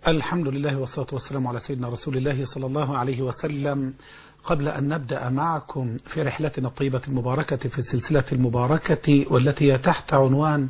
الحمد لله والصلاة والسلام على سيدنا رسول الله صلى الله عليه وسلم قبل أن نبدأ معكم في رحلتنا الطيبة المباركة في السلسلة المباركة والتي هي تحت عنوان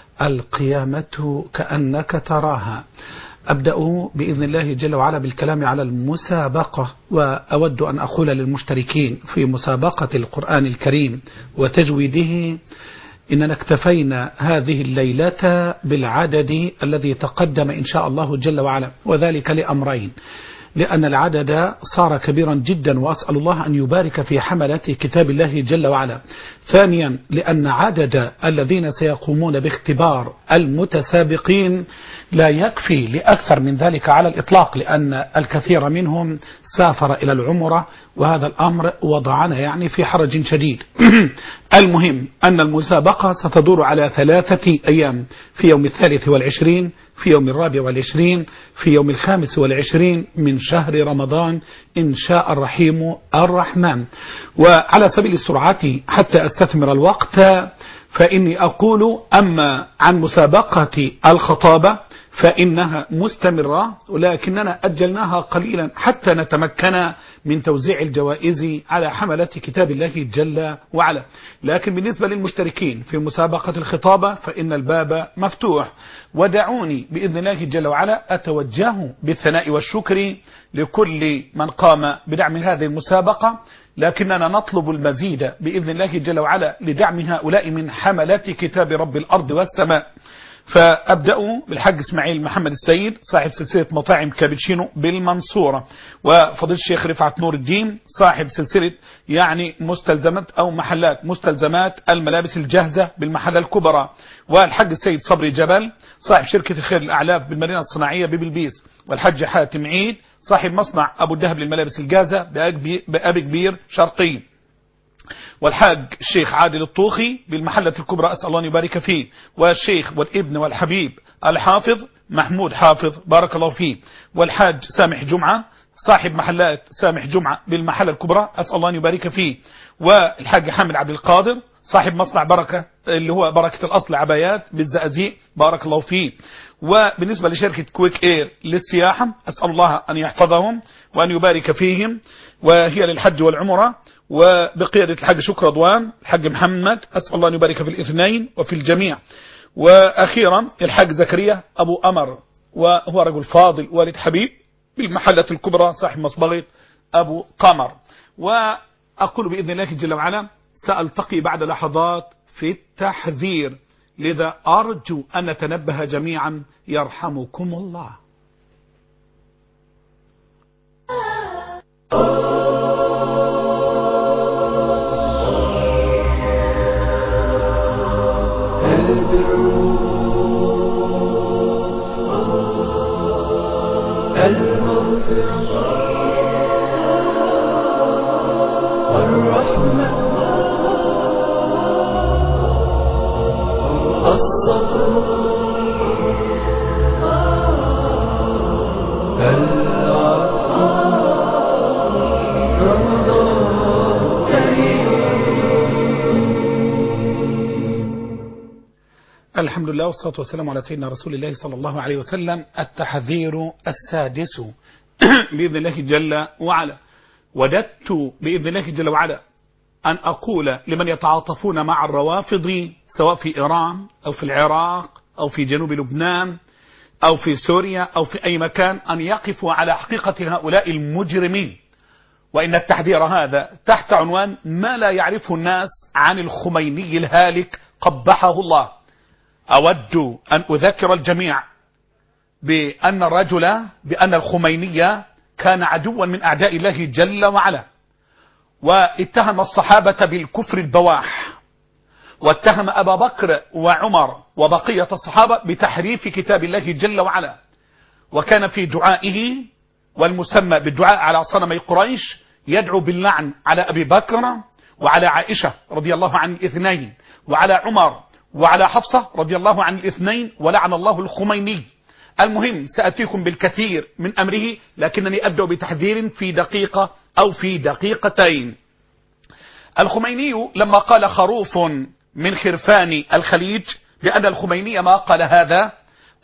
القيامة كأنك تراها أبدأ بإذن الله جل وعلا بالكلام على المسابقة وأود أن أقول للمشتركين في مسابقة القرآن الكريم وتجويده إننا اكتفينا هذه الليلة بالعدد الذي تقدم إن شاء الله جل وعلا وذلك لأمرين لأن العدد صار كبيرا جدا وأسأل الله أن يبارك في حملة كتاب الله جل وعلا ثانيا لأن عدد الذين سيقومون باختبار المتسابقين لا يكفي لأكثر من ذلك على الإطلاق لأن الكثير منهم سافر إلى العمرة وهذا الأمر وضعنا يعني في حرج شديد المهم أن المسابقة ستدور على ثلاثة أيام في يوم الثالث والعشرين في يوم الرابع والعشرين في يوم الخامس والعشرين من شهر رمضان إن شاء الرحيم الرحمن وعلى سبيل السرعة حتى أستثمر الوقت فإني أقول أما عن مسابقة الخطابة فإنها مستمرة ولكننا أجلناها قليلا حتى نتمكن من توزيع الجوائز على حملة كتاب الله جل وعلا لكن بالنسبة للمشتركين في مسابقة الخطابة فإن الباب مفتوح ودعوني بإذن الله جل وعلا أتوجه بالثناء والشكر لكل من قام بدعم هذه المسابقة لكننا نطلب المزيد بإذن الله جل وعلا لدعم هؤلاء من حملة كتاب رب الأرض والسماء فأبدأ بالحاج اسماعيل محمد السيد صاحب سلسلة مطاعم كابتشينو بالمنصورة وفضيل الشيخ رفعت نور الدين صاحب سلسلة يعني مستلزمات أو محلات مستلزمات الملابس الجاهزة بالمحلة الكبرى والحاج السيد صبري جبل صاحب شركة خير الأعلاف بالمدينة الصناعية ببلبيس والحاج حاتم عيد صاحب مصنع أبو الدهب للملابس الجاهزة بأبي كبير شرقي والحاج الشيخ عادل الطوخي بالمحلة الكبرى أسأل الله أن يبارك فيه والشيخ والابن والحبيب الحافظ محمود حافظ بارك الله فيه والحاج سامح جمعة صاحب محلات سامح جمعة بالمحلة الكبرى أسأل الله أن يبارك فيه والحاج حامد عبد القادر صاحب مصنع بركة اللي هو بركة الأصل عبايات بالزقازيق بارك الله فيه وبالنسبة لشركة كويك اير للسياحة أسأل الله أن يحفظهم وأن يبارك فيهم وهي للحج والعمرة وبقيادة الحاج شكر رضوان الحاج محمد أسأل الله أن يبارك في الاثنين وفي الجميع وأخيرا الحاج زكريا أبو أمر وهو رجل فاضل والد حبيب بالمحلة الكبرى صاحب مصبغة أبو قمر وأقول بإذن الله جل وعلا سألتقي بعد لحظات في التحذير لذا أرجو أن نتنبه جميعا يرحمكم الله والرحمة الصبر رمضان كريم الحمد لله والصلاة والسلام على سيدنا رسول الله صلى الله عليه وسلم التحذير السادس بإذن الله جل وعلا وددت بإذن الله جل وعلا أن أقول لمن يتعاطفون مع الروافض سواء في إيران أو في العراق أو في جنوب لبنان أو في سوريا أو في أي مكان أن يقفوا على حقيقة هؤلاء المجرمين وإن التحذير هذا تحت عنوان ما لا يعرفه الناس عن الخميني الهالك قبحه الله أود أن أذكر الجميع بأن الرجل بأن الخميني كان عدوا من أعداء الله جل وعلا واتهم الصحابة بالكفر البواح واتهم أبا بكر وعمر وبقية الصحابة بتحريف كتاب الله جل وعلا وكان في دعائه والمسمى بالدعاء على صنمي قريش يدعو باللعن على أبي بكر وعلى عائشة رضي الله عن الاثنين وعلى عمر وعلى حفصة رضي الله عن الاثنين ولعن الله الخميني المهم سأتيكم بالكثير من أمره لكنني أبدأ بتحذير في دقيقة أو في دقيقتين الخميني لما قال خروف من خرفان الخليج بأن الخميني ما قال هذا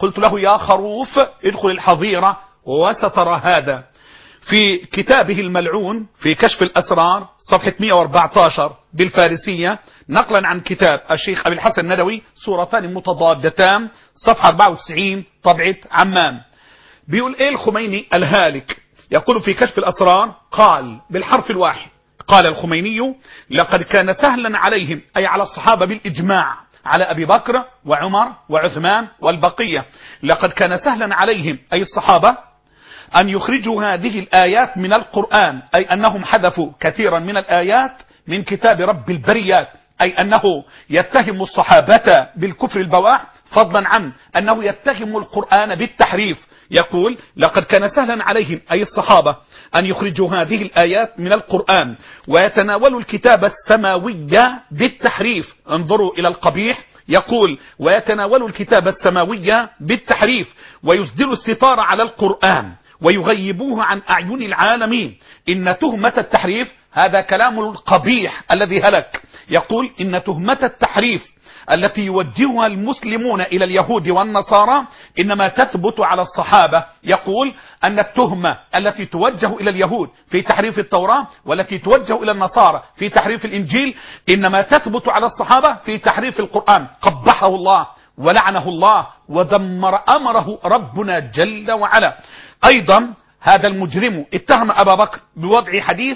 قلت له يا خروف ادخل الحظيرة وسترى هذا في كتابه الملعون في كشف الأسرار صفحة 114 بالفارسية نقلا عن كتاب الشيخ أبي الحسن الندوي صورتان متضادتان صفحة 94 طبعة عمان بيقول ايه الخميني الهالك يقول في كشف الأسرار قال بالحرف الواحد قال الخميني لقد كان سهلا عليهم أي على الصحابة بالإجماع على أبي بكر وعمر وعثمان والبقية لقد كان سهلا عليهم أي الصحابة أن يخرجوا هذه الآيات من القرآن أي أنهم حذفوا كثيرا من الآيات من كتاب رب البريات أي أنه يتهم الصحابة بالكفر البواح فضلا عن أنه يتهم القرآن بالتحريف يقول لقد كان سهلا عليهم أي الصحابة أن يخرجوا هذه الآيات من القرآن ويتناولوا الكتاب السماوي بالتحريف انظروا إلى القبيح يقول ويتناولوا الكتاب السماوي بالتحريف ويسدلوا الستار على القرآن ويغيبوه عن أعين العالمين إن تهمة التحريف هذا كلام القبيح الذي هلك يقول إن تهمة التحريف التي يوجهها المسلمون إلى اليهود والنصارى إنما تثبت على الصحابة يقول أن التهمة التي توجه إلى اليهود في تحريف التوراة والتي توجه إلى النصارى في تحريف الإنجيل إنما تثبت على الصحابة في تحريف القرآن قبحه الله ولعنه الله ودمر أمره ربنا جل وعلا أيضا هذا المجرم اتهم أبا بكر بوضع حديث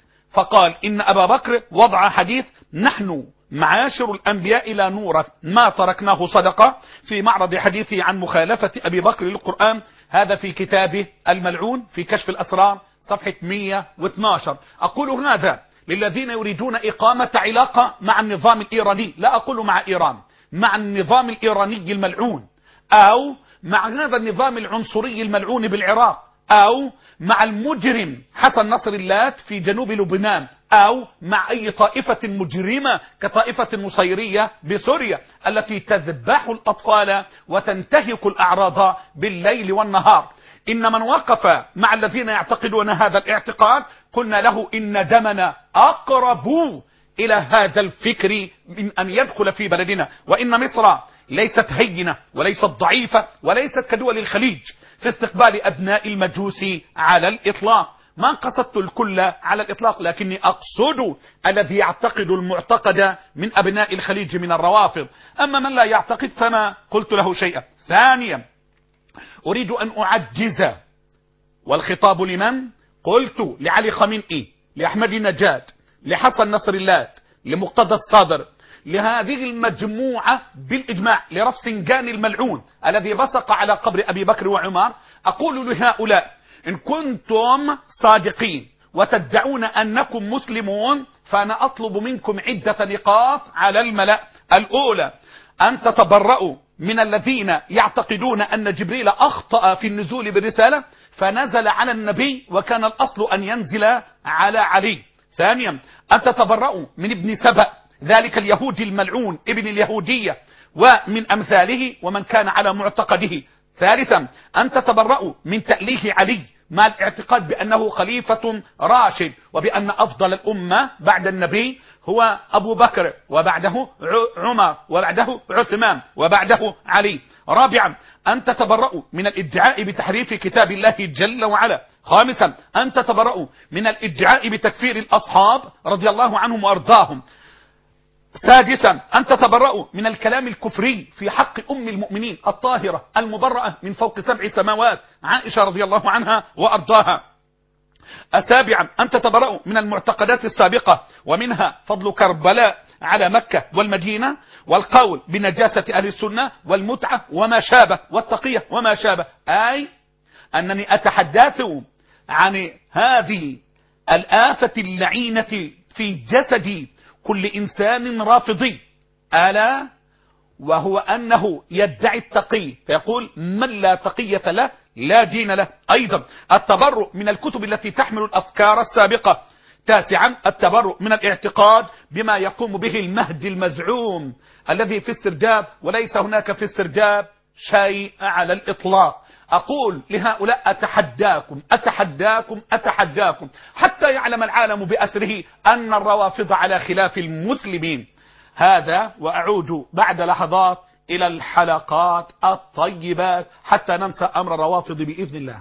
فقال إن أبا بكر وضع حديث نحن معاشر الأنبياء لا نورث ما تركناه صدقة في معرض حديثه عن مخالفة أبي بكر للقرآن هذا في كتابه الملعون في كشف الأسرار صفحة 112 أقول هذا للذين يريدون إقامة علاقة مع النظام الإيراني لا أقول مع إيران مع النظام الإيراني الملعون أو مع هذا النظام العنصري الملعون بالعراق أو مع المجرم حسن نصر اللات في جنوب لبنان أو مع أي طائفة مجرمة كطائفة النصيرية بسوريا التي تذبح الأطفال وتنتهك الأعراض بالليل والنهار إن من وقف مع الذين يعتقدون هذا الاعتقاد قلنا له إن دمنا أقرب إلى هذا الفكر من أن يدخل في بلدنا وإن مصر ليست هينة وليست ضعيفة وليست كدول الخليج في استقبال أبناء المجوس على الإطلاق ما قصدت الكل على الإطلاق لكني أقصد الذي يعتقد المعتقد من أبناء الخليج من الروافض أما من لا يعتقد فما قلت له شيئا ثانيا أريد أن أعجز والخطاب لمن قلت لعلي خمينئي لأحمد نجاد لحسن نصر اللات لمقتدى الصادر لهذه المجموعة بالإجماع لرفسنجان الملعون الذي بصق على قبر أبي بكر وعمر أقول لهؤلاء إن كنتم صادقين وتدعون أنكم مسلمون فأنا أطلب منكم عدة نقاط على الملأ الأولى أن تتبرؤوا من الذين يعتقدون أن جبريل أخطأ في النزول بالرسالة فنزل على النبي وكان الأصل أن ينزل على علي ثانيا أن تتبرؤوا من ابن سبأ ذلك اليهودي الملعون ابن اليهودية ومن أمثاله ومن كان على معتقده ثالثا أن تتبرؤوا من تأليه علي مع الاعتقاد بأنه خليفة راشد وبأن أفضل الأمة بعد النبي هو أبو بكر وبعده عمر وبعده عثمان وبعده علي رابعا أن تتبرؤوا من الادعاء بتحريف كتاب الله جل وعلا خامسا أن تتبرؤوا من الادعاء بتكفير الأصحاب رضي الله عنهم وأرضاهم سادسا أن تتبرؤوا من الكلام الكفري في حق أم المؤمنين الطاهرة المبرأة من فوق سبع سماوات عائشة رضي الله عنها وأرضاها سابعا أن تتبرؤوا من المعتقدات السابقة ومنها فضل كربلاء على مكة والمدينة والقول بنجاسة أهل السنة والمتعة وما شابه والتقية وما شابه أي أنني أتحدث عن هذه الآفة اللعينة في جسد كل إنسان رافضي ألا وهو أنه يدعي التقي فيقول من لا تقية له لا دين له أيضا التبرؤ من الكتب التي تحمل الأفكار السابقة تاسعا التبرؤ من الاعتقاد بما يقوم به المهدي المزعوم الذي في السرداب وليس هناك في السرداب شيء على الإطلاق أقول لهؤلاء أتحداكم أتحداكم أتحداكم حتى يعلم العالم بأسره أن الروافض على خلاف المسلمين هذا وأعود بعد لحظات إلى الحلقات الطيبات حتى ننسى أمر الروافض بإذن الله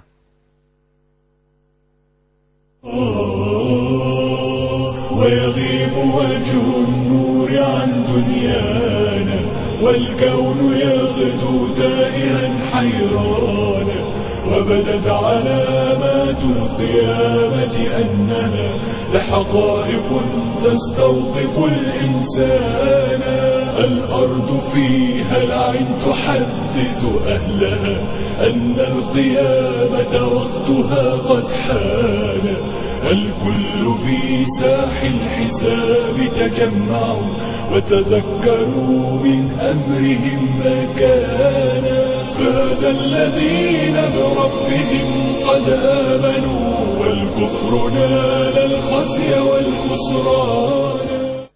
ويغيب وجه النور عن دنيانا والكون يغدو تائها حيرانا وبدت علامات القيامة أنها لحقائق تستوقف الإنسان الأرض فيها العين تحدث أهلها أن القيامة وقتها قد حان الكل في ساح الحساب تجمعوا وتذكروا من أمرهم ما كان فاز الذين بربهم قد آمنوا والكفر نال الخزي والخسران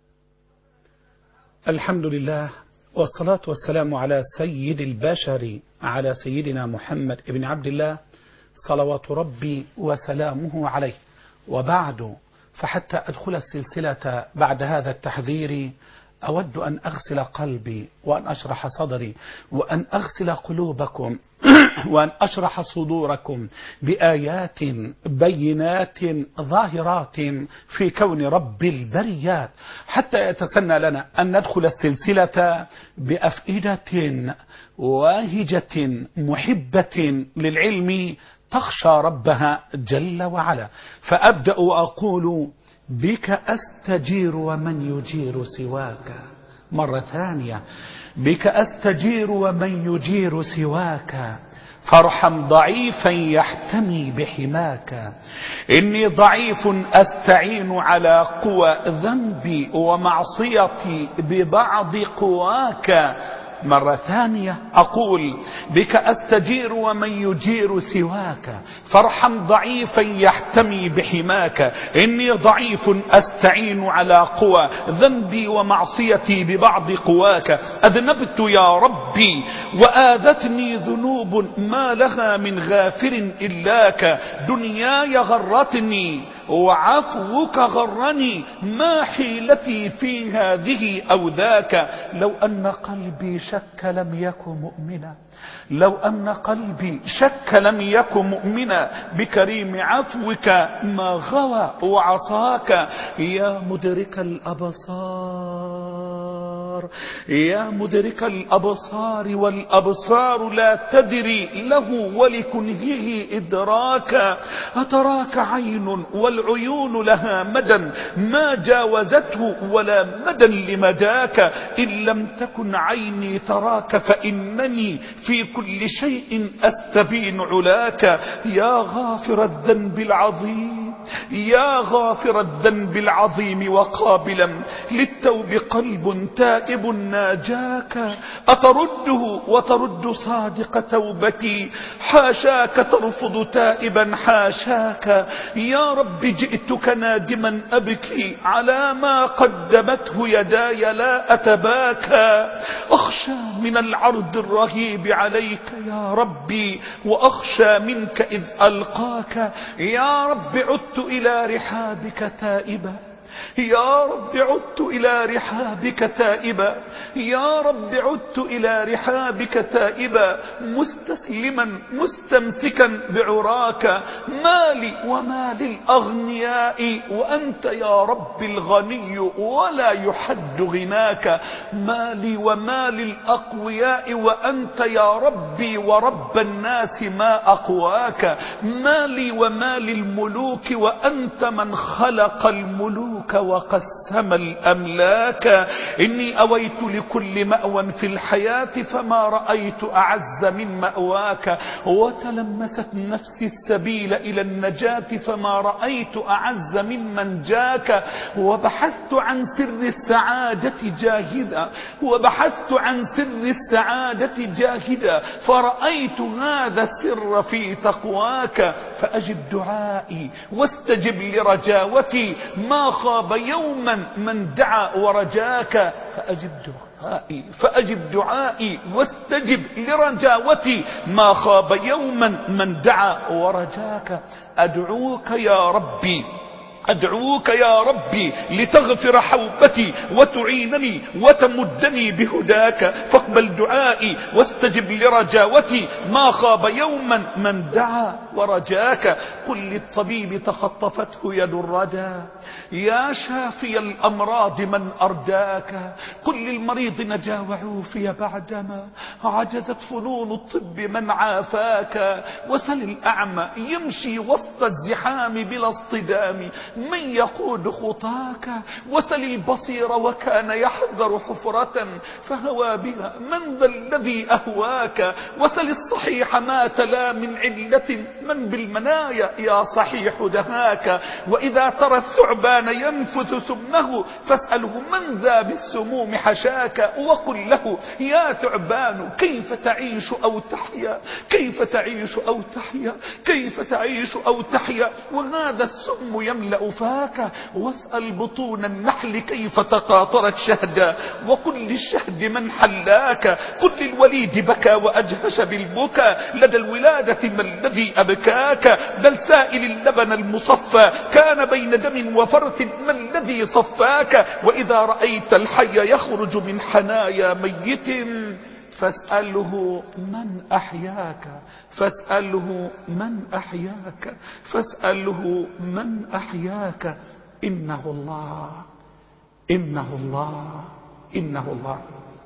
الحمد لله والصلاة والسلام على سيد البشر على سيدنا محمد بن عبد الله صلوات ربي وسلامه عليه وبعد فحتى أدخل السلسلة بعد هذا التحذير أود أن أغسل قلبي وأن أشرح صدري وأن أغسل قلوبكم وأن أشرح صدوركم بآيات بينات ظاهرات في كون رب البريات حتى يتسنى لنا أن ندخل السلسلة بأفئدة واهجة محبة للعلم تخشى ربها جل وعلا فأبدأ وأقول بك أستجير ومن يجير سواك مرة ثانية بك أستجير ومن يجير سواك فارحم ضعيفا يحتمي بحماك إني ضعيف أستعين على قوى ذنبي ومعصيتي ببعض قواك مرة ثانية أقول بك أستجير ومن يجير سواك فارحم ضعيفا يحتمي بحماك إني ضعيف أستعين على قوى ذنبي ومعصيتي ببعض قواك أذنبت يا ربي وآذتني ذنوب ما لها من غافر إلاك دنياي غرتني وعفوك غرني ما حيلتي في هذه أو ذاك لو أن قلبي شك لم يكن مؤمنا لو أن قلبي شك لم يكن مؤمنا بكريم عفوك ما غوى وعصاك يا مدرك الأبصار يا مدرك الأبصار والأبصار لا تدري له ولكنهه إدراكا أتراك عين والعيون لها مدى ما جاوزته ولا مدى لمداك إن لم تكن عيني تراك فإنني في كل شيء أستبين علاك يا غافر الذنب العظيم يا غافر الذنب العظيم وقابلا للتوب قلب تائب ناجاك أترده وترد صادق توبتي حاشاك ترفض تائبا حاشاك يا رب جئتك نادما أبكي على ما قدمته يداي لا أتباكى أخشى من العرض الرهيب عليك يا ربي وأخشى منك إذ ألقاك يا رب عدت إلى رحابك تائبا يا رب عدت إلى رحابك تائبا يا رب عدت إلى رحابك تائبا مستسلما مستمسكا بعراك مالي ومال الأغنياء وأنت يا رب الغني ولا يحد غناك مالي ومال الأقوياء وأنت يا ربي ورب الناس ما أقواك مالي ومال الملوك وأنت من خلق الملوك وقسم الأملاك إني أويت لكل مأوى في الحياة فما رأيت أعز من مأواك وتلمست نفسي السبيل إلى النجاة فما رأيت أعز من من جاك وبحثت عن سر السعادة جاهدا وبحثت عن سر السعادة جاهدا فرأيت هذا السر في تقواك فأجب دعائي واستجب لرجاوتي ما خاب يوما من دعا ورجاك فأجب دعائي فأجب دعائي واستجب لرجاوتي ما خاب يوما من دعا ورجاك أدعوك يا ربي أدعوك يا ربي لتغفر حوبتي وتعينني وتمدني بهداك فاقبل دعائي واستجب لرجاوتي ما خاب يوما من دعا ورجاك قل للطبيب تخطفته يد الردى يا شافي الأمراض من أرداك قل للمريض نجا وعوفي بعدما عجزت فنون الطب من عافاك وسل الأعمى يمشي وسط الزحام بلا اصطدام من يقود خطاك وسل البصير وكان يحذر حفرة فهوى بها من ذا الذي أهواك وسل الصحيح ما تلا من علة من بالمنايا يا صحيح دهاك وإذا ترى الثعبان ينفث سمه فاسأله من ذا بالسموم حشاك وقل له يا ثعبان كيف تعيش أو تحيا كيف تعيش أو تحيا كيف تعيش أو تحيا وهذا السم يملأ فاك واسأل بطون النحل كيف تقاطرت شهدا وقل للشهد من حلاك قل للوليد بكى وأجهش بالبكى لدى الولادة ما الذي أبكاك بل سائل اللبن المصفى كان بين دم وفرث ما الذي صفاك وإذا رأيت الحي يخرج من حنايا ميت فاسأله من أحياك فاسأله من أحياك فاسأله من أحياك إنه الله إنه الله إنه الله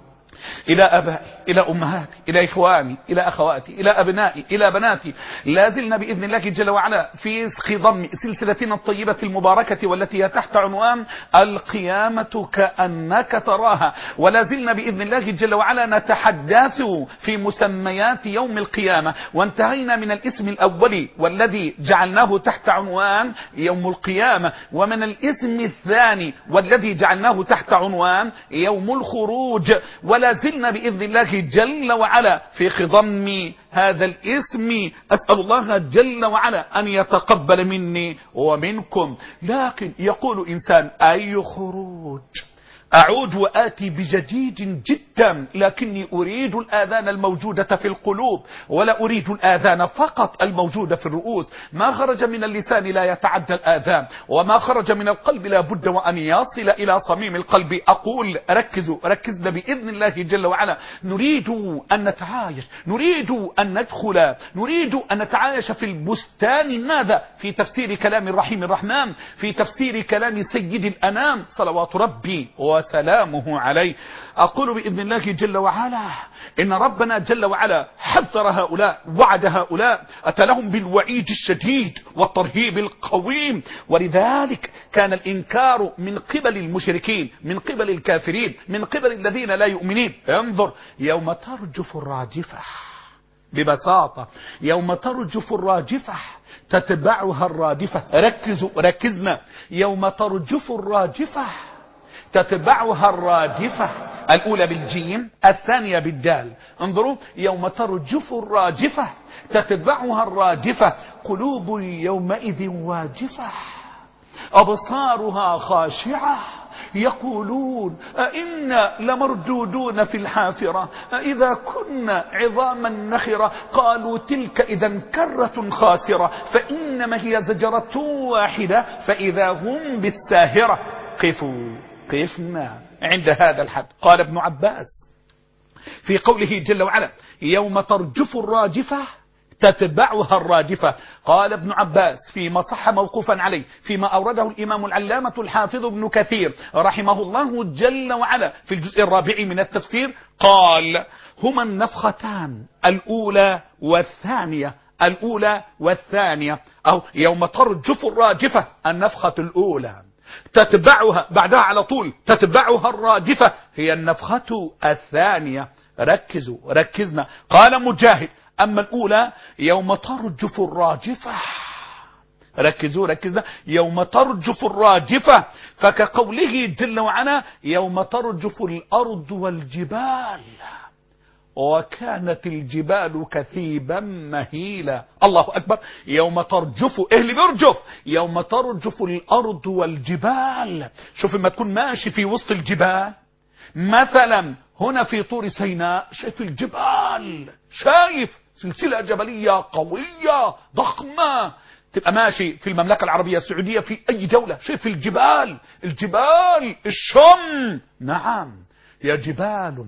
إلى أبائي إلى أمهاتي إلى إخواني إلى أخواتي إلى أبنائي إلى بناتي لا زلنا بإذن الله جل وعلا في خضم سلسلتنا الطيبة المباركة والتي هي تحت عنوان القيامة كأنك تراها ولا زلنا بإذن الله جل وعلا نتحدث في مسميات يوم القيامة وانتهينا من الاسم الأول والذي جعلناه تحت عنوان يوم القيامة ومن الاسم الثاني والذي جعلناه تحت عنوان يوم الخروج ولا زلنا بإذن الله جل وعلا في خضم هذا الاسم أسأل الله جل وعلا أن يتقبل مني ومنكم لكن يقول إنسان أي خروج أعود وآتي بجديد جدا لكني أريد الآذان الموجودة في القلوب ولا أريد الآذان فقط الموجودة في الرؤوس ما خرج من اللسان لا يتعدى الآذان وما خرج من القلب لا بد وأن يصل إلى صميم القلب أقول ركزوا ركزنا بإذن الله جل وعلا نريد أن نتعايش نريد أن ندخل نريد أن نتعايش في البستان ماذا في تفسير كلام الرحيم الرحمن في تفسير كلام سيد الأنام صلوات ربي وسلامه عليه أقول بإذن الله جل وعلا إن ربنا جل وعلا حذر هؤلاء وعد هؤلاء أتى لهم بالوعيد الشديد والترهيب القويم ولذلك كان الإنكار من قبل المشركين من قبل الكافرين من قبل الذين لا يؤمنين انظر يوم ترجف الراجفة ببساطة يوم ترجف الراجفة تتبعها الرادفة ركزوا ركزنا يوم ترجف الراجفة تتبعها الراجفة الأولى بالجيم الثانية بالدال انظروا يوم ترجف الراجفة تتبعها الراجفة قلوب يومئذ واجفة أبصارها خاشعة يقولون أئنا لمردودون في الحافرة أئذا كنا عظاما نخرة قالوا تلك إذا كرة خاسرة فإنما هي زجرة واحدة فإذا هم بالساهرة قفوا قفنا عند هذا الحد قال ابن عباس في قوله جل وعلا يوم ترجف الراجفة تتبعها الرادفة قال ابن عباس فيما صح موقوفا عليه فيما أورده الإمام العلامة الحافظ ابن كثير رحمه الله جل وعلا في الجزء الرابع من التفسير قال هما النفختان الأولى والثانية الأولى والثانية أو يوم ترجف الراجفة النفخة الأولى تتبعها بعدها على طول تتبعها الرادفة هي النفخة الثانية ركزوا ركزنا قال مجاهد أما الأولى يوم ترجف الراجفة ركزوا ركزنا يوم ترجف الراجفة فكقوله جل وعلا يوم ترجف الأرض والجبال وكانت الجبال كثيبا مهيلا الله أكبر يوم ترجف إيه اللي بيرجف يوم ترجف الأرض والجبال شوف لما تكون ماشي في وسط الجبال مثلا هنا في طور سيناء شايف الجبال شايف سلسلة جبلية قوية ضخمة تبقى ماشي في المملكة العربية السعودية في أي دولة شايف الجبال الجبال الشم نعم يا جبال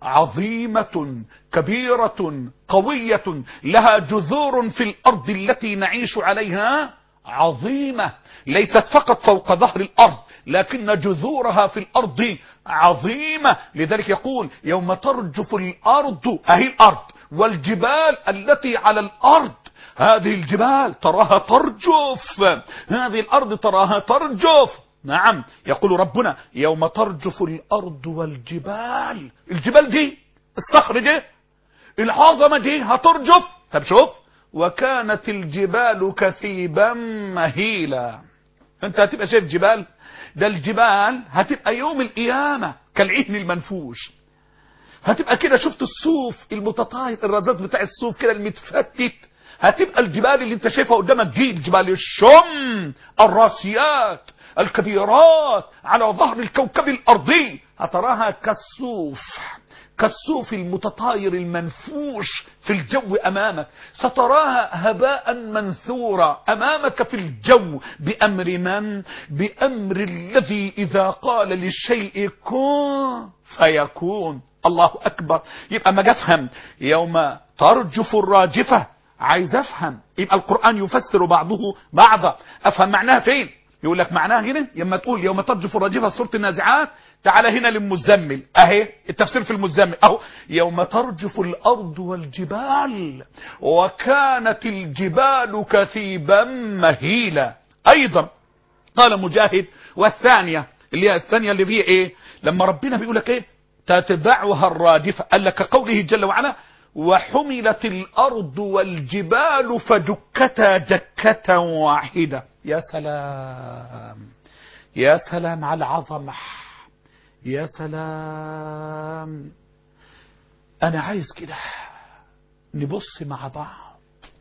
عظيمة كبيرة قوية لها جذور في الأرض التي نعيش عليها عظيمة ليست فقط فوق ظهر الأرض لكن جذورها في الأرض عظيمة لذلك يقول يوم ترجف الأرض أهي الأرض والجبال التي على الأرض هذه الجبال تراها ترجف هذه الأرض تراها ترجف نعم يقول ربنا يوم ترجف الأرض والجبال الجبال دي الصخر دي العظمة دي هترجف طب شوف وكانت الجبال كثيبا مهيلا انت هتبقى شايف جبال ده الجبال هتبقى يوم القيامة كالعهن المنفوش هتبقى كده شفت الصوف المتطاير الرذاذ بتاع الصوف كده المتفتت هتبقى الجبال اللي انت شايفها قدامك دي جبال الشم الراسيات الكبيرات على ظهر الكوكب الارضي هتراها كالصوف كالصوف المتطاير المنفوش في الجو امامك ستراها هباء منثورا امامك في الجو بامر من بامر الذي اذا قال للشيء كن فيكون الله اكبر يبقى ما افهم يوم ترجف الراجفه عايز افهم يبقى القران يفسر بعضه بعضا افهم معناها فين يقول لك معناها هنا لما تقول يوم ترجف الراجفه سوره النازعات تعالى هنا للمزمل اهي التفسير في المزمل اهو يوم ترجف الارض والجبال وكانت الجبال كثيبا مهيلا ايضا قال مجاهد والثانيه اللي هي الثانيه اللي فيها ايه لما ربنا بيقول لك ايه تتبعها الرادفه قال لك قوله جل وعلا وحملت الارض والجبال فدكتا دكه واحده يا سلام يا سلام على العظمه يا سلام انا عايز كده نبص مع بعض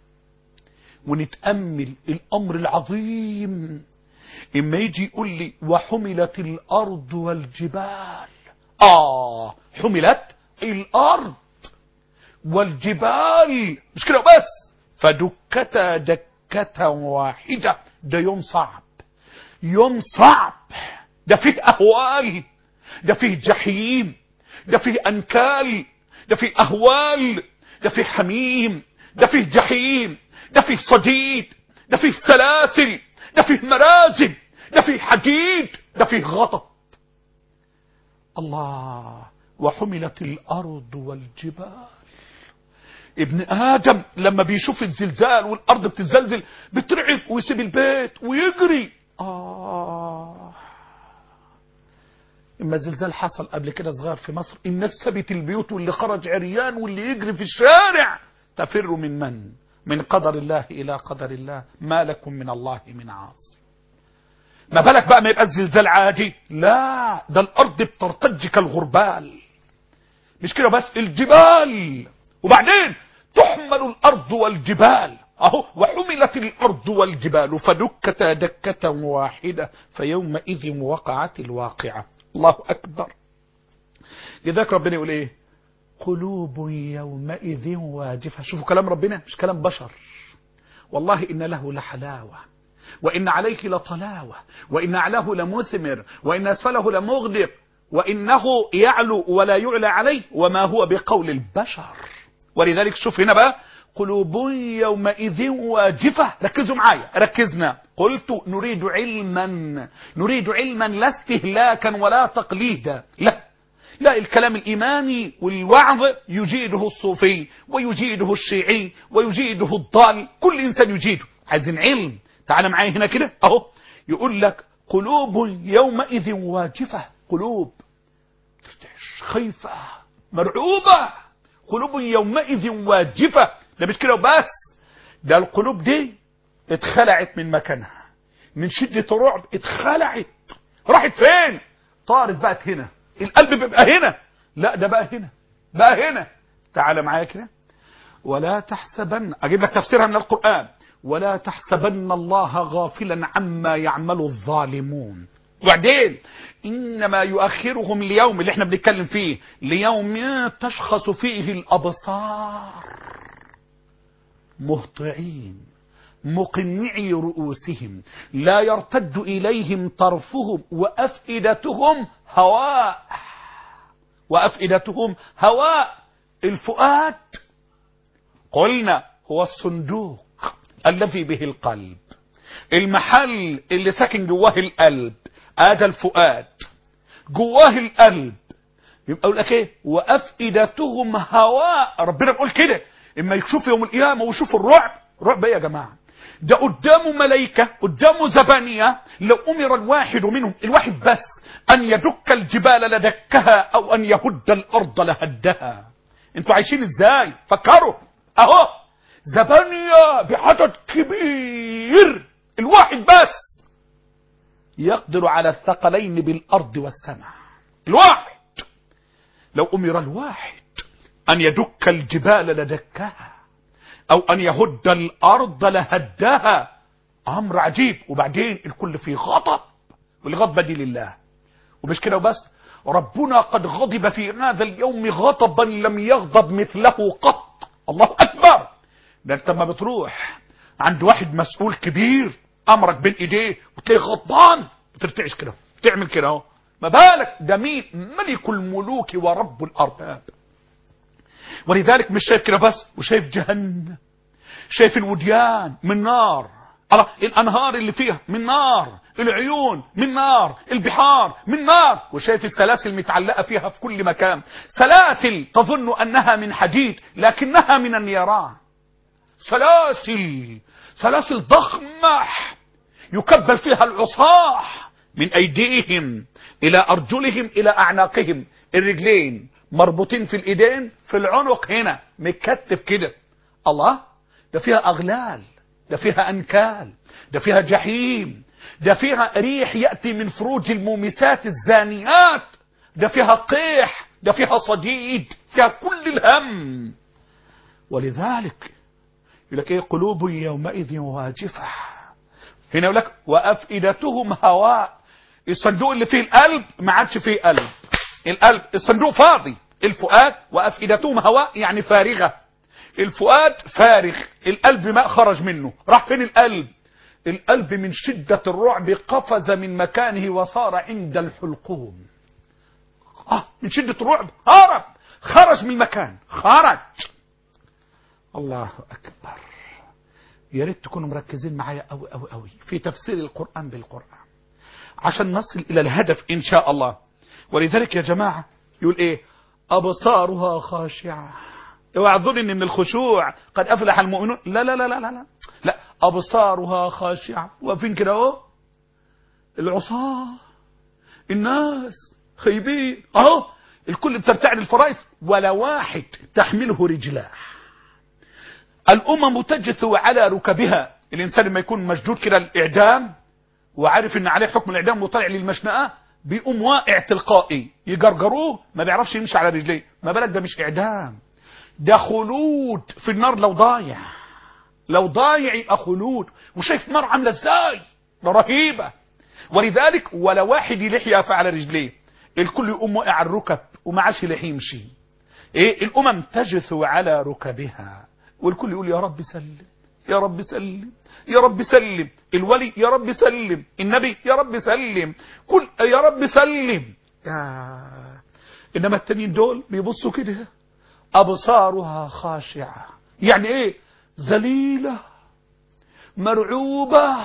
ونتامل الامر العظيم اما يجي يقول لي وحملت الارض والجبال اه حملت الارض والجبال مش كده بس فدكتا دكة واحدة ده يوم صعب يوم صعب ده فيه أهوال ده فيه جحيم ده فيه أنكال ده فيه أهوال ده فيه حميم ده فيه جحيم ده فيه صديد ده فيه سلاسل ده فيه مرازب ده فيه حديد ده فيه غضب الله وحملت الأرض والجبال ابن آدم لما بيشوف الزلزال والأرض بتزلزل بترعب ويسيب البيت ويجري آه اما الزلزال حصل قبل كده صغير في مصر الناس سابت البيوت واللي خرج عريان واللي يجري في الشارع تفر من من من قدر الله الى قدر الله ما لكم من الله من عاصم ما بالك بقى ما يبقى الزلزال عادي لا ده الارض بترتج كالغربال مش كده بس الجبال وبعدين تحمل الارض والجبال اهو وحملت الارض والجبال فدكتا دكة واحدة فيومئذ وقعت الواقعة الله اكبر لذلك ربنا يقول ايه قلوب يومئذ واجفة شوفوا كلام ربنا مش كلام بشر والله إن له لحلاوة وإن عليك لطلاوة وإن أعلاه لمثمر وإن أسفله لمغدق وإنه يعلو ولا يعلى عليه وما هو بقول البشر ولذلك شوف هنا بقى قلوب يومئذ واجفة ركزوا معايا ركزنا قلت نريد علما نريد علما لا استهلاكا ولا تقليدا لا لا الكلام الإيماني والوعظ يجيده الصوفي ويجيده الشيعي ويجيده الضال كل إنسان يجيده عايزين علم تعال معايا هنا كده أهو يقول لك قلوب يومئذ واجفة قلوب خايفة مرعوبة قلوب يومئذ واجفة ده مش كده وبس ده القلوب دي اتخلعت من مكانها من شدة الرعب اتخلعت راحت فين طارت بقت هنا القلب بيبقى هنا لا ده بقى هنا بقى هنا تعال معايا كده ولا تحسبن اجيب لك تفسيرها من القرآن ولا تحسبن الله غافلا عما يعمل الظالمون وبعدين انما يؤخرهم ليوم اللي احنا بنتكلم فيه ليوم تشخص فيه الابصار مهطعين مقنعي رؤوسهم لا يرتد إليهم طرفهم وأفئدتهم هواء وأفئدتهم هواء الفؤاد قلنا هو الصندوق الذي به القلب المحل اللي ساكن جواه القلب هذا الفؤاد جواه القلب يبقى اقول لك ايه وافئدتهم هواء ربنا بيقول كده اما يشوف يوم القيامه ويشوف الرعب رعب ايه يا جماعه ده قدامه ملائكه قدامه زبانيه لو امر الواحد منهم الواحد بس ان يدك الجبال لدكها او ان يهد الارض لهدها انتوا عايشين ازاي فكروا اهو زبانيه بعدد كبير الواحد بس يقدر على الثقلين بالارض والسماء الواحد لو امر الواحد ان يدك الجبال لدكها او ان يهد الارض لهدها امر عجيب وبعدين الكل في غضب والغضب دي لله ومش كده وبس ربنا قد غضب في هذا اليوم غضبا لم يغضب مثله قط الله اكبر ده انت ما بتروح عند واحد مسؤول كبير امرك بين ايديه وتلاقيه غضبان وترتعش كده تعمل كده اهو ما بالك ده مين ملك الملوك ورب الارباب ولذلك مش شايف كده بس وشايف جهنم شايف الوديان من نار الله الانهار اللي فيها من نار العيون من نار البحار من نار وشايف السلاسل متعلقه فيها في كل مكان سلاسل تظن انها من حديد لكنها من النيران سلاسل سلاسل ضخمه يكبل فيها العصاه من ايديهم الى ارجلهم الى اعناقهم الرجلين مربوطين في الايدين في العنق هنا متكتف كده الله ده فيها اغلال ده فيها انكال ده فيها جحيم ده فيها ريح ياتي من فروج المومسات الزانيات ده فيها قيح ده فيها صديد فيها كل الهم ولذلك يقول لك ايه قلوب يومئذ واجفه هنا يقول لك وافئدتهم هواء الصندوق اللي فيه القلب ما عادش فيه قلب القلب الصندوق فاضي الفؤاد وافئدتهم هواء يعني فارغه الفؤاد فارغ القلب ما خرج منه راح فين القلب القلب من شدة الرعب قفز من مكانه وصار عند الحلقوم اه من شدة الرعب هرب خرج من المكان خرج الله اكبر يا ريت تكونوا مركزين معايا قوي قوي قوي في تفسير القرآن بالقرآن عشان نصل الى الهدف ان شاء الله ولذلك يا جماعة يقول ايه ابصارها خاشعة اوعى تظن ان من الخشوع قد افلح المؤمنون لا لا لا لا لا لا, لا. ابصارها خاشعة واقفين كده اهو العصاة الناس خيبين اهو الكل بترتعد الفرائس ولا واحد تحمله رجلاه الامم تجثو على ركبها الانسان لما يكون مشدود كده الاعدام وعارف ان عليه حكم الاعدام وطالع للمشنقه بيقوم واقع تلقائي يجرجروه ما بيعرفش يمشي على رجليه ما بالك ده مش اعدام ده خلود في النار لو ضايع لو ضايع يبقى خلود وشايف نار عامله ازاي ده رهيبه ولذلك ولا واحد يلح يقف على رجليه الكل يقوم واقع على الركب وما عادش يلح يمشي ايه الامم تجثو على ركبها والكل يقول يا رب سلم يا رب سلم يا رب سلم الولي يا رب سلم النبي يا رب سلم كل يا رب سلم يا انما التانيين دول بيبصوا كده ابصارها خاشعه يعني ايه ذليله مرعوبه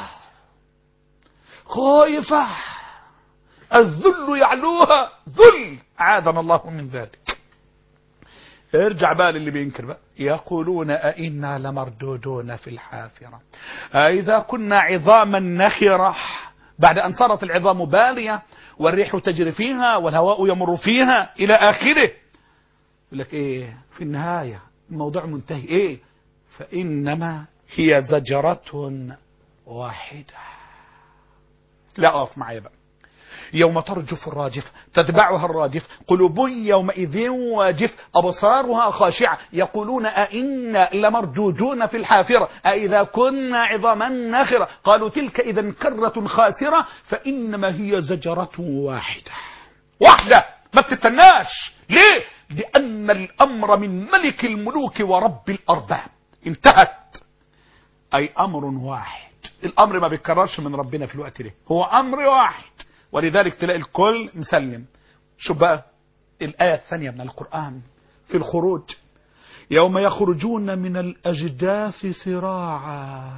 خايفه الذل يعلوها ذل عادنا الله من ذلك ارجع بقى للي بينكر بقى يقولون أئنا لمردودون في الحافرة أئذا كنا عظاما نخرة بعد أن صارت العظام بالية والريح تجري فيها والهواء يمر فيها إلى آخره يقول لك إيه في النهاية الموضوع منتهي إيه فإنما هي زجرة واحدة لا أقف معايا بقى يوم ترجف الراجف تتبعها الراجف قلوب يومئذ واجف أبصارها خاشعة يقولون أئنا لمردودون في الحافرة أئذا كنا عظاما ناخرة قالوا تلك إذا كرة خاسرة فإنما هي زجرة واحدة واحدة ما بتتناش ليه لأن الأمر من ملك الملوك ورب الأرباب انتهت أي أمر واحد الأمر ما بيتكررش من ربنا في الوقت ده هو أمر واحد ولذلك تلاقي الكل مسلم شوف بقى الآية الثانية من القرآن في الخروج يوم يخرجون من الأجداث سراعا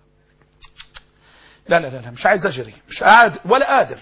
لا لا لا لا مش عايز أجري مش قادر ولا قادر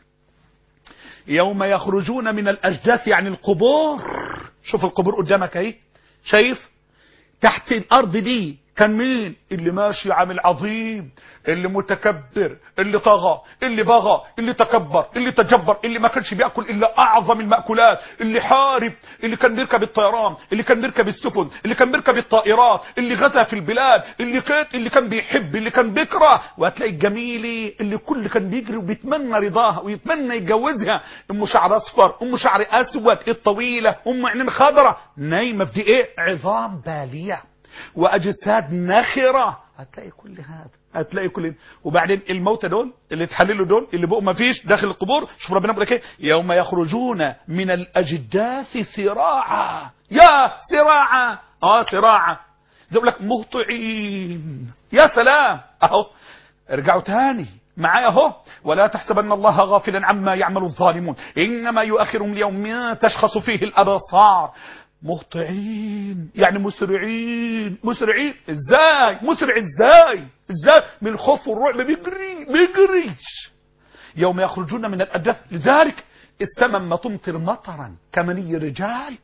يوم يخرجون من الأجداث يعني القبور شوف القبور قدامك اهي شايف تحت الأرض دي كان مين اللي ماشي عامل عظيم اللي متكبر اللي طغى اللي بغى اللي تكبر اللي تجبر اللي ما كانش بياكل الا اعظم الماكولات اللي حارب اللي كان بيركب الطيران اللي كان بيركب السفن اللي كان بيركب الطائرات اللي غزا في البلاد اللي كان اللي كان بيحب اللي كان بيكره وهتلاقي الجميلي اللي كل كان بيجري وبيتمنى رضاها ويتمنى يتجوزها ام شعر اصفر ام شعر اسود الطويله ام عينين خضراء نايمه في دي ايه عظام باليه واجساد نخره هتلاقي كل هذا هتلاقي كل وبعدين الموتى دول اللي اتحللوا دول اللي بقوا ما فيش داخل القبور شوف ربنا بيقول لك ايه يوم يخرجون من الاجداث سراعا يا سراعا اه سراعا زي يقول لك مهطعين يا سلام اهو ارجعوا تاني معايا اهو ولا تحسبن الله غافلا عما يعمل الظالمون انما يؤخرهم ليوم تشخص فيه الابصار مهطعين يعني مسرعين مسرعين ازاي مسرع ازاي ازاي من الخوف والرعب بيجري بيجريش يوم يخرجون من الأجداث لذلك السماء ما تمطر مطرا كمني رجال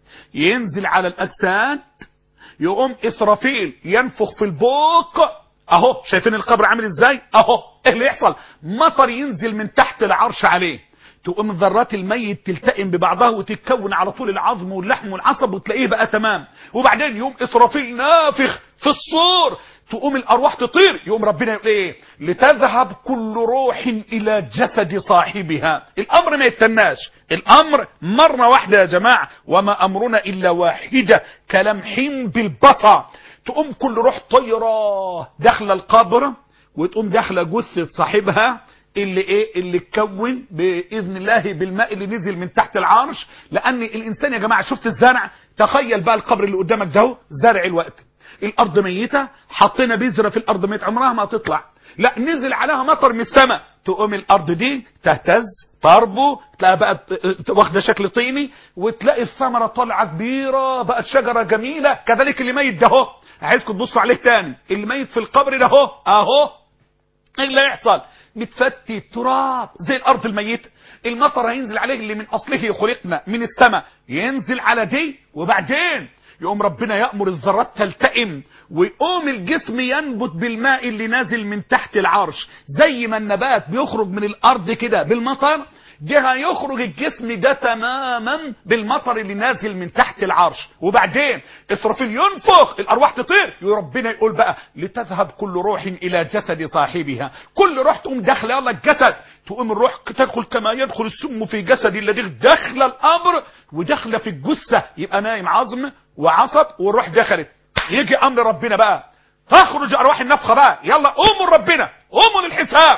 ينزل على الأجساد يقوم إسرافيل ينفخ في البوق اهو شايفين القبر عامل ازاي اهو ايه اللي يحصل مطر ينزل من تحت العرش عليه تقوم ذرات الميت تلتئم ببعضها وتتكون على طول العظم واللحم والعصب وتلاقيه بقى تمام وبعدين يقوم اسرافيل نافخ في الصور تقوم الارواح تطير يقوم ربنا يقول ايه لتذهب كل روح الى جسد صاحبها الامر ما يتناش الامر مرة واحدة يا جماعة وما امرنا الا واحدة كلمح بالبصر تقوم كل روح طايره داخله القبر وتقوم داخله جثه صاحبها اللي ايه اللي اتكون باذن الله بالماء اللي نزل من تحت العرش لان الانسان يا جماعه شفت الزرع تخيل بقى القبر اللي قدامك ده زرع الوقت الارض ميته حطينا بذره في الارض ميت عمرها ما تطلع لا نزل عليها مطر من السماء تقوم الارض دي تهتز تربو تلاقيها بقى واخده شكل طيني وتلاقي الثمره طالعه كبيره بقت شجره جميله كذلك اللي ميت ده اهو عايزكم تبصوا عليه تاني اللي ميت في القبر ده اهو اهو ايه اللي هيحصل بتفتي التراب زي الارض الميته المطر هينزل عليه اللي من اصله خلقنا من السماء ينزل على دي وبعدين يقوم ربنا يأمر الذرات تلتئم ويقوم الجسم ينبت بالماء اللي نازل من تحت العرش زي ما النبات بيخرج من الارض كده بالمطر ده هيخرج الجسم ده تماما بالمطر اللي نازل من تحت العرش وبعدين اسرافيل ينفخ الارواح تطير ربنا يقول بقى لتذهب كل روح الى جسد صاحبها كل روح تقوم داخله يلا الجسد تقوم الروح تدخل كما يدخل السم في جسد الذي داخل الامر وداخله في الجثه يبقى نايم عظم وعصب والروح دخلت يجي امر ربنا بقى تخرج ارواح النفخه بقى يلا قوموا ربنا قوموا للحساب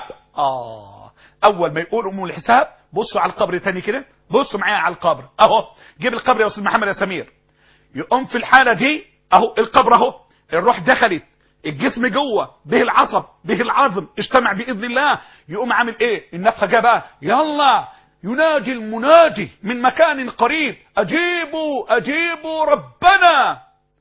اه اول ما يقول قوموا للحساب بصوا على القبر تاني كده بصوا معايا على القبر اهو جيب القبر يا استاذ محمد يا سمير يقوم في الحاله دي اهو القبر اهو الروح دخلت الجسم جوه به العصب به العظم اجتمع باذن الله يقوم عامل ايه النفخه جايه بقى يلا ينادي المنادي من مكان قريب اجيبوا اجيبوا ربنا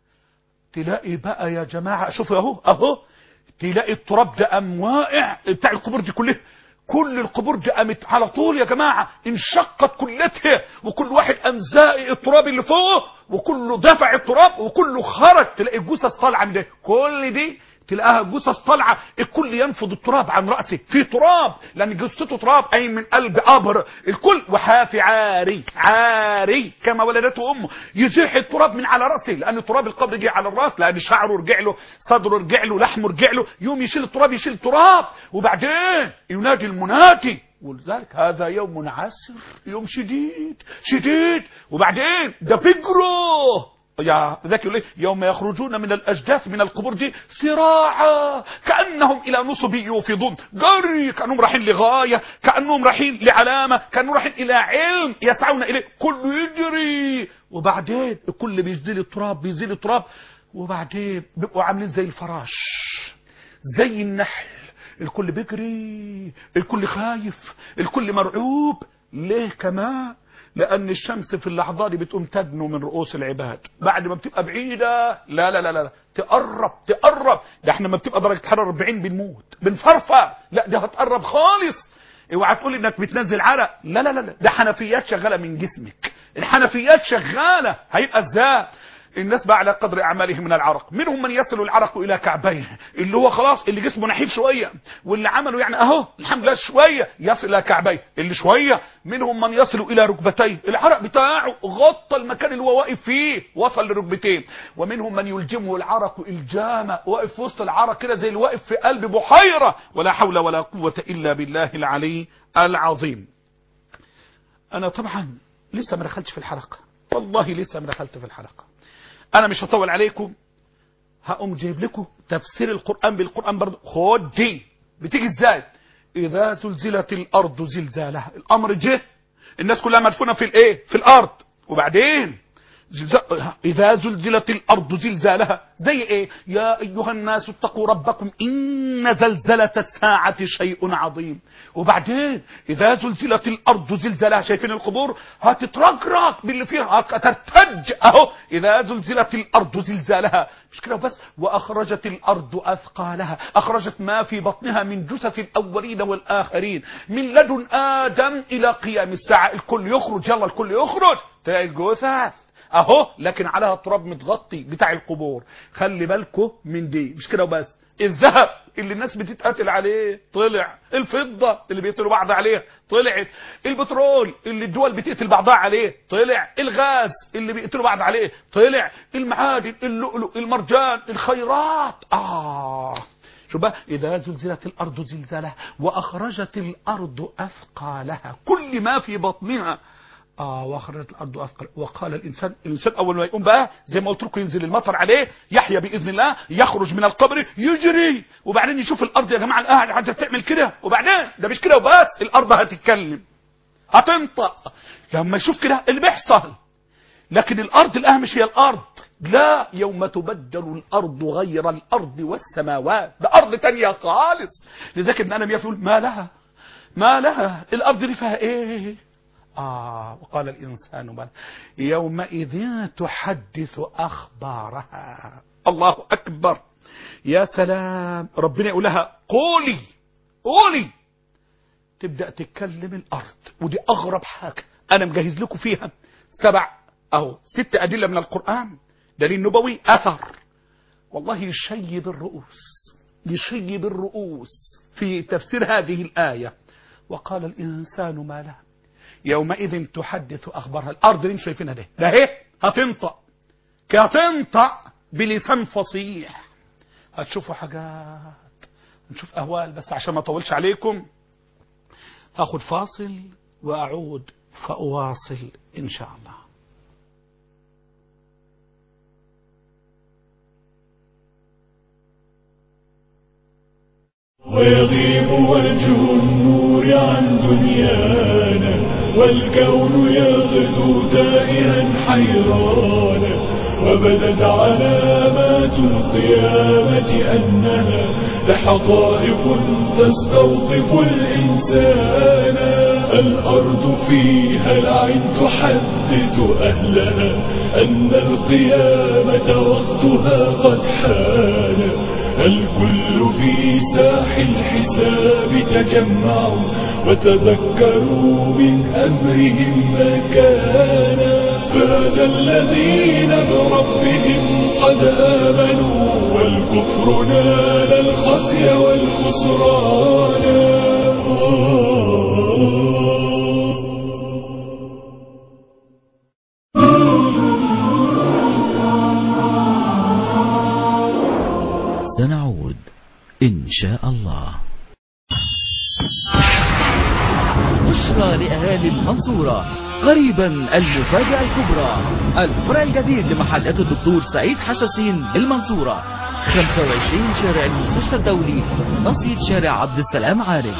تلاقي بقى يا جماعه شوفوا اهو اهو تلاقي التراب ده قام واقع بتاع القبور دي كلها كل القبور دي قامت على طول يا جماعه انشقت كلتها وكل واحد قام زائق التراب اللي فوقه وكله دفع التراب وكله خرج تلاقي الجثث طالعه من ده كل دي تلاقيها جثث طالعه الكل ينفض التراب عن راسه في تراب لان جثته تراب اي من قلب قبر الكل وحافي عاري عاري كما ولدته امه يزيح التراب من على راسه لان تراب القبر جه على الراس لان شعره رجع له صدره رجع له لحمه رجع له يوم يشيل التراب يشيل التراب وبعدين ينادي المنادي ولذلك هذا يوم عسر يوم شديد شديد وبعدين ده بيجروا يا ذاك يقول يوم يخرجون من الاجداث من القبور دي سراعا كانهم الى نصب يوفضون جري كانهم رايحين لغايه كانهم رايحين لعلامه كانهم رايحين الى علم يسعون اليه كله يجري وبعدين الكل بيزيل التراب بيزيل التراب وبعدين بيبقوا عاملين زي الفراش زي النحل الكل بيجري الكل خايف الكل مرعوب ليه كمان لأن الشمس في اللحظة دي بتقوم تدنو من رؤوس العباد بعد ما بتبقى بعيدة لا لا لا لا تقرب تقرب ده احنا ما بتبقى درجة حرارة 40 بنموت بنفرفر لا ده هتقرب خالص اوعى تقول انك بتنزل عرق لا لا لا لا ده حنفيات شغالة من جسمك الحنفيات شغالة هيبقى ازاي الناس بقى على قدر اعمالهم من العرق منهم من يصل العرق الى كعبيه اللي هو خلاص اللي جسمه نحيف شويه واللي عمله يعني اهو الحمد لله شويه يصل الى كعبيه اللي شويه منهم من يصل الى ركبتيه العرق بتاعه غطى المكان اللي هو واقف فيه وصل لركبتيه ومنهم من يلجمه العرق الجامه واقف في وسط العرق كده زي اللي واقف في قلب بحيره ولا حول ولا قوه الا بالله العلي العظيم انا طبعا لسه ما دخلتش في الحلقه والله لسه ما دخلت في الحلقه انا مش هطول عليكم هقوم جايب لكم تفسير القرآن بالقرآن برضه خد دي بتيجي ازاي اذا زلزلت الارض زلزالها الامر جه الناس كلها مدفونة في الايه في الارض وبعدين زلزال اذا زلزلت الارض زلزالها زي ايه يا ايها الناس اتقوا ربكم ان زلزلة الساعة شيء عظيم وبعدين اذا زلزلت الارض زلزالها شايفين القبور هتترجرج باللي فيها هترتج اهو اذا زلزلت الارض زلزالها مش كده بس واخرجت الارض اثقالها اخرجت ما في بطنها من جثث الاولين والاخرين من لدن ادم الى قيام الساعة الكل يخرج يلا الكل يخرج تلاقي الجثث اهو لكن عليها تراب متغطي بتاع القبور خلي بالكم من دي مش كده وبس الذهب اللي الناس بتتقاتل عليه طلع الفضة اللي بيقتلوا بعض عليه طلعت البترول اللي الدول بتقتل بعضها عليه طلع الغاز اللي بيقتلوا بعض عليه طلع المعادن اللؤلؤ المرجان الخيرات اه شو بقى إذا زلزلت الأرض زلزالها وأخرجت الأرض أثقالها كل ما في بطنها آه واخرجت الارض اثقل وقال الانسان الانسان اول ما يقوم بقى زي ما قلت لكم ينزل المطر عليه يحيى باذن الله يخرج من القبر يجري وبعدين يشوف الارض يا جماعه القاعده حاجه تعمل كده وبعدين ده مش كده وبس الارض هتتكلم هتنطق لما يشوف كده اللي بيحصل لكن الارض الان مش هي الارض لا يوم تبدل الارض غير الارض والسماوات ده ارض تانية خالص لذلك ابن ادم يقول ما لها ما لها الارض دي فيها ايه آه وقال الإنسان بل يومئذ تحدث أخبارها الله أكبر يا سلام ربنا يقول لها قولي قولي تبدأ تتكلم الأرض ودي أغرب حاجة أنا مجهز لكم فيها سبع أو ست أدلة من القرآن دليل نبوي أثر والله يشيب الرؤوس يشيب الرؤوس في تفسير هذه الآية وقال الإنسان ما له يومئذ تحدث اخبارها الارض اللي انتم شايفينها دي ده اهي هتنطق هتنطق بلسان فصيح هتشوفوا حاجات نشوف اهوال بس عشان ما اطولش عليكم هاخد فاصل واعود فاواصل ان شاء الله ويغيب وجه النور عن دنيانا والكون يغدو تائها حيرانا وبدت علامات القيامة أنها لحقائق تستوقف الإنسان الأرض فيها العين تحدث أهلها أن القيامة وقتها قد حان الكل في ساح الحساب تجمعوا وتذكروا من أمرهم ما كان فاز الذين بربهم قد آمنوا والكفر نال الخزي والخسران سنعود إن شاء الله بشرى لأهالي المنصورة قريبا المفاجأة الكبرى الفرع الجديد لمحلات الدكتور سعيد حساسين المنصورة 25 شارع المستشفى الدولي نصيب شارع عبد السلام عارف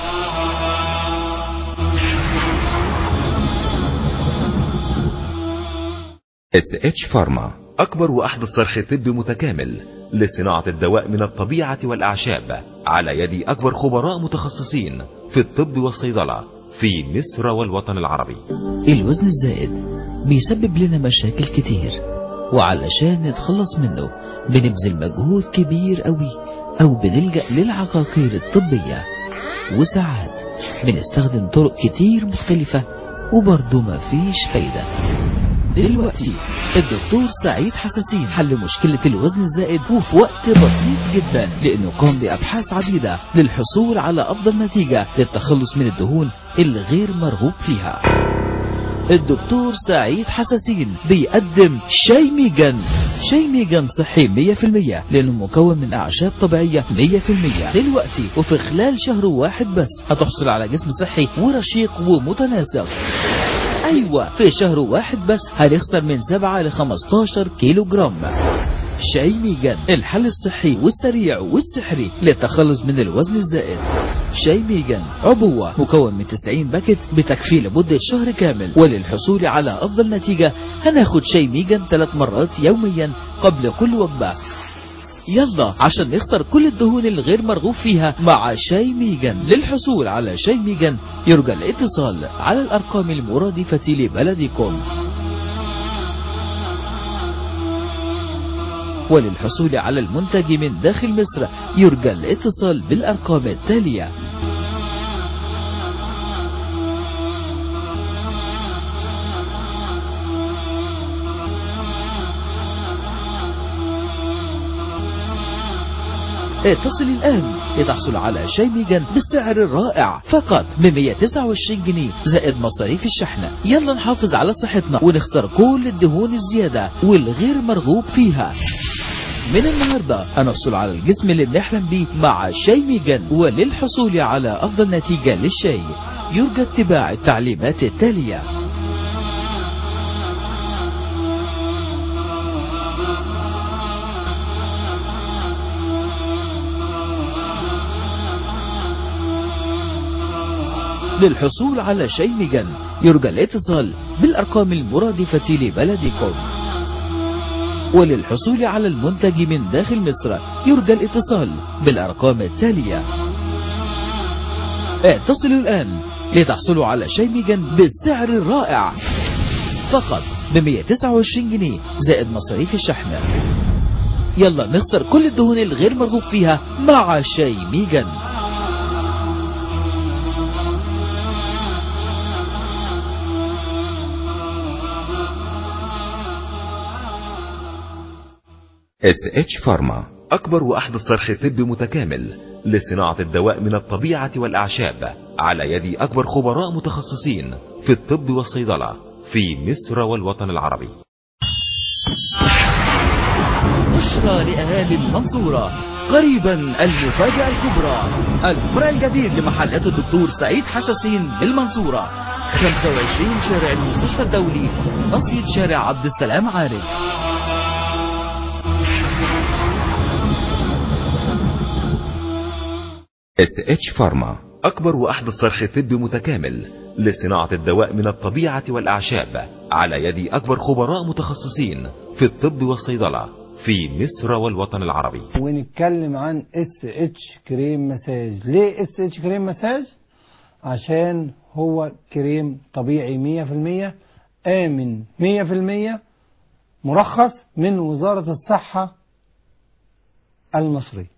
اس اتش فارما أكبر وأحدث صرح طبي متكامل لصناعة الدواء من الطبيعة والأعشاب على يد أكبر خبراء متخصصين في الطب والصيدلة في مصر والوطن العربي الوزن الزائد بيسبب لنا مشاكل كتير وعلشان نتخلص منه بنبذل مجهود كبير قوي او بنلجأ للعقاقير الطبية وساعات بنستخدم طرق كتير مختلفة وبرضه مفيش فايدة دلوقتي الدكتور سعيد حساسين حل مشكلة الوزن الزائد وفي وقت بسيط جدا لأنه قام بأبحاث عديدة للحصول على أفضل نتيجة للتخلص من الدهون الغير مرغوب فيها الدكتور سعيد حساسين بيقدم شاي ميجان شاي ميجان صحي 100% لأنه مكون من أعشاب طبيعية 100% دلوقتي وفي خلال شهر واحد بس هتحصل على جسم صحي ورشيق ومتناسق أيوة في شهر واحد بس هنخسر من 7 ل 15 كيلو جرام شاي ميجان الحل الصحي والسريع والسحري للتخلص من الوزن الزائد شاي ميجان عبوة مكون من 90 باكت بتكفي لمدة شهر كامل وللحصول على أفضل نتيجة هناخد شاي ميجان ثلاث مرات يوميا قبل كل وجبة يلا عشان نخسر كل الدهون الغير مرغوب فيها مع شاي ميجان للحصول على شاي ميجان يرجى الاتصال على الأرقام المرادفة لبلدكم وللحصول على المنتج من داخل مصر يرجى الاتصال بالأرقام التالية اتصل الآن لتحصل على شاي ميجان بالسعر الرائع فقط ب 129 جنيه زائد مصاريف الشحن يلا نحافظ على صحتنا ونخسر كل الدهون الزيادة والغير مرغوب فيها من النهاردة هنحصل على الجسم اللي بنحلم بيه مع شاي ميجان وللحصول على أفضل نتيجة للشاي يرجى اتباع التعليمات التالية للحصول على شاي ميجان يرجى الاتصال بالأرقام المرادفة لبلدكم وللحصول على المنتج من داخل مصر يرجى الاتصال بالأرقام التالية اتصلوا الآن لتحصلوا على شاي ميجان بالسعر الرائع فقط ب 129 جنيه زائد مصاريف الشحن يلا نخسر كل الدهون الغير مرغوب فيها مع شاي ميجان اس اتش فارما أكبر وأحدث صرح طبي متكامل لصناعة الدواء من الطبيعة والأعشاب على يد أكبر خبراء متخصصين في الطب والصيدلة في مصر والوطن العربي بشرى لأهالي المنصورة قريبا المفاجأة الكبرى الفرع الجديد لمحلات الدكتور سعيد حساسين بالمنصورة 25 شارع المستشفى الدولي نصيب شارع عبد السلام عارف اس اتش فارما أكبر وأحدث صرح طبي متكامل لصناعة الدواء من الطبيعة والأعشاب على يد أكبر خبراء متخصصين في الطب والصيدلة في مصر والوطن العربي ونتكلم عن اس اتش كريم مساج ليه اس اتش كريم مساج عشان هو كريم طبيعي 100% آمن 100% مرخص من وزارة الصحة المصرية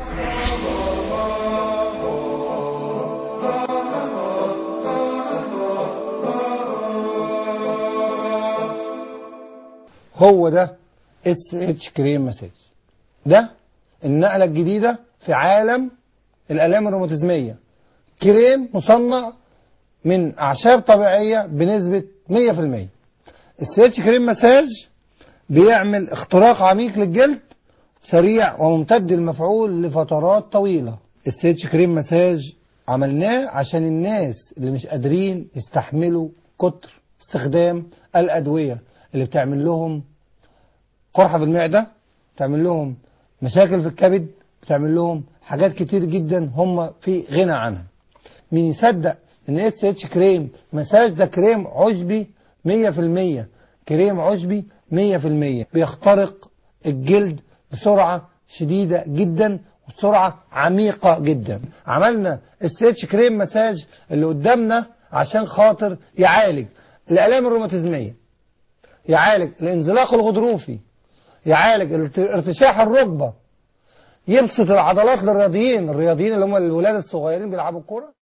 هو ده اس اتش كريم مساج ده النقلة الجديدة في عالم الآلام الروماتيزمية كريم مصنع من أعشاب طبيعية بنسبة 100% الس اتش كريم مساج بيعمل اختراق عميق للجلد سريع وممتد المفعول لفترات طويلة الس اتش كريم مساج عملناه عشان الناس اللي مش قادرين يستحملوا كتر استخدام الأدوية اللي بتعمل لهم قرحة في المعدة بتعمل لهم مشاكل في الكبد بتعمل لهم حاجات كتير جدا هم في غنى عنها مين يصدق ان اس اتش كريم مساج ده كريم عشبي 100% كريم عشبي 100% بيخترق الجلد بسرعة شديدة جدا وبسرعة عميقة جدا عملنا السيتش كريم مساج اللي قدامنا عشان خاطر يعالج الآلام الروماتيزمية يعالج الانزلاق الغضروفي يعالج الارت- ارتشاح الركبة يبسط العضلات للرياضيين الرياضيين اللي هم الولاد الصغيرين بيلعبوا الكورة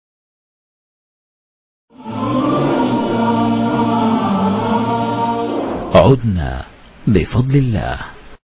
عدنا بفضل الله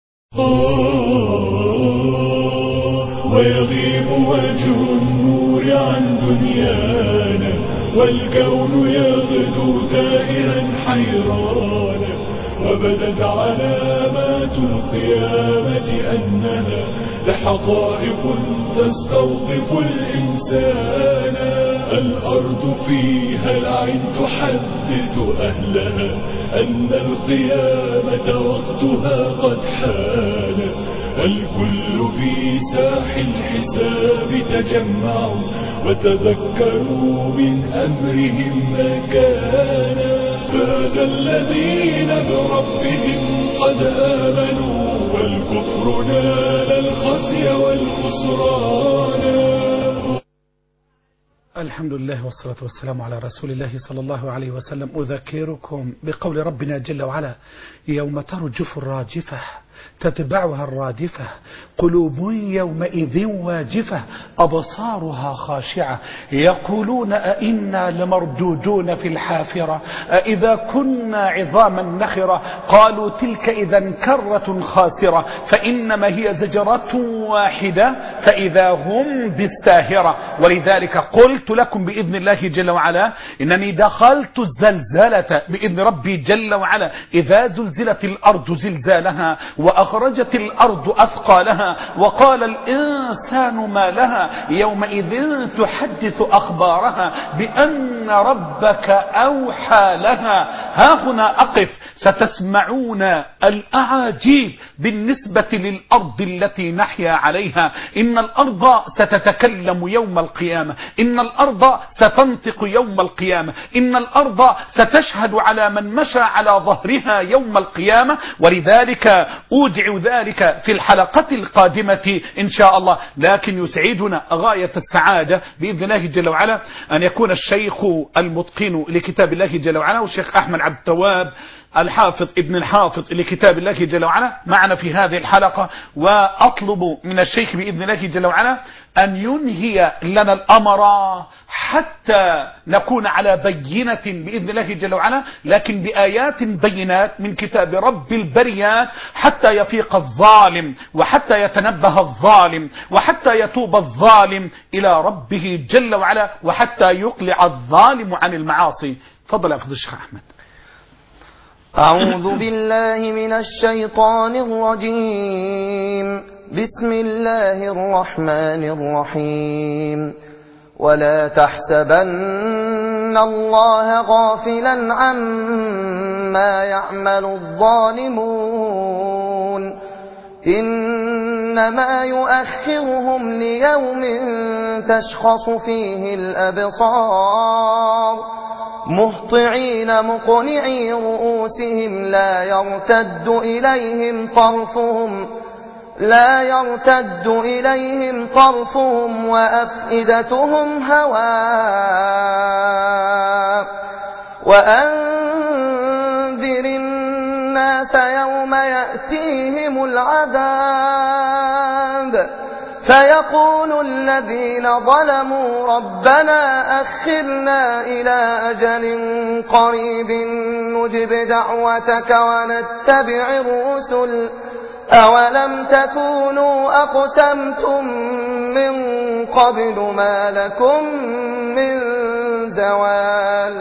ويغيب وجه النور عن دنيانا والكون يغدو تائها حيرانا وبدت علامات القيامة أنها لحقائق تستوقف الإنسان الأرض فيها العين تحدث أهلها أن القيامة وقتها قد حان الكل في ساح الحساب تجمعوا وتذكروا من أمرهم ما كان فاز الذين بربهم قد آمنوا والكفر نال الخزي والخسران الحمد لله والصلاة والسلام على رسول الله صلى الله عليه وسلم أذكركم بقول ربنا جل وعلا يوم ترجف الراجفة تتبعها الرادفة قلوب يومئذ واجفة أبصارها خاشعة يقولون أئنا لمردودون في الحافرة أئذا كنا عظاما نخرة قالوا تلك إذا كرة خاسرة فإنما هي زجرة واحدة فإذا هم بالساهرة ولذلك قلت لكم بإذن الله جل وعلا إنني دخلت الزلزلة بإذن ربي جل وعلا إذا زلزلت الأرض زلزالها وأخرجت الأرض أثقالها وقال الإنسان ما لها يومئذ تحدث أخبارها بأن ربك أوحى لها ها هنا أقف ستسمعون الأعاجيب بالنسبة للأرض التي نحيا عليها إن الأرض ستتكلم يوم القيامة إن الأرض ستنطق يوم القيامة إن الأرض ستشهد على من مشى على ظهرها يوم القيامة ولذلك أودع ذلك في الحلقة القادمة إن شاء الله لكن يسعدنا غاية السعادة بإذن الله جل وعلا أن يكون الشيخ المتقن لكتاب الله جل وعلا والشيخ أحمد عبد التواب الحافظ ابن الحافظ لكتاب الله جل وعلا معنا في هذه الحلقة وأطلب من الشيخ بإذن الله جل وعلا أن ينهي لنا الأمر حتى نكون على بينة بإذن الله جل وعلا لكن بآيات بينات من كتاب رب البريات حتى يفيق الظالم وحتى يتنبه الظالم وحتى يتوب الظالم إلى ربه جل وعلا وحتى يقلع الظالم عن المعاصي فضل أفضل الشيخ أحمد أعوذ بالله من الشيطان الرجيم بسم الله الرحمن الرحيم ولا تحسبن الله غافلا عما يعمل الظالمون إنما يؤخرهم ليوم تشخص فيه الأبصار مهطعين مقنعي رؤوسهم لا يرتد إليهم طرفهم لا يرتد إليهم طرفهم وأفئدتهم هواء وأنذر الناس يوم يأتيهم العذاب فيقول الذين ظلموا ربنا أخرنا إلى أجل قريب نجب دعوتك ونتبع الرسل أولم تكونوا أقسمتم من قبل ما لكم من زوال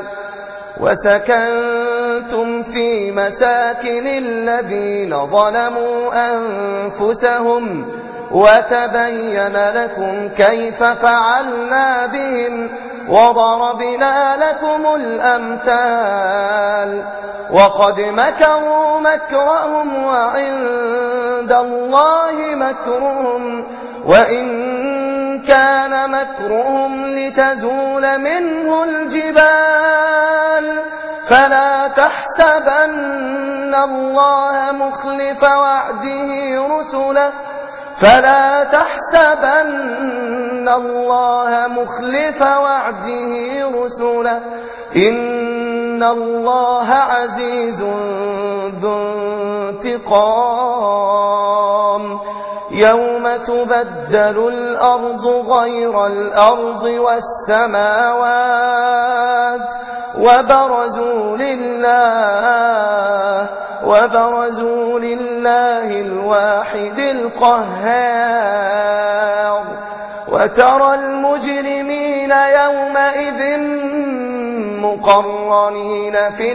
وسكنتم في مساكن الذين ظلموا أنفسهم وتبين لكم كيف فعلنا بهم وضربنا لكم الأمثال وقد مكروا مكرهم وعند الله مكرهم وإن كان مكرهم لتزول منه الجبال فلا تحسبن الله مخلف وعده رسله فلا تحسبن الله مخلف وعده رسله إن الله عزيز ذو انتقام يوم تبدل الأرض غير الأرض والسماوات وبرزوا لله وبرزوا لله الواحد القهار وترى المجرمين يومئذ مقرنين في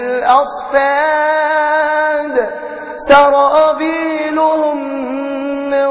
الأصفاد سرابيلهم من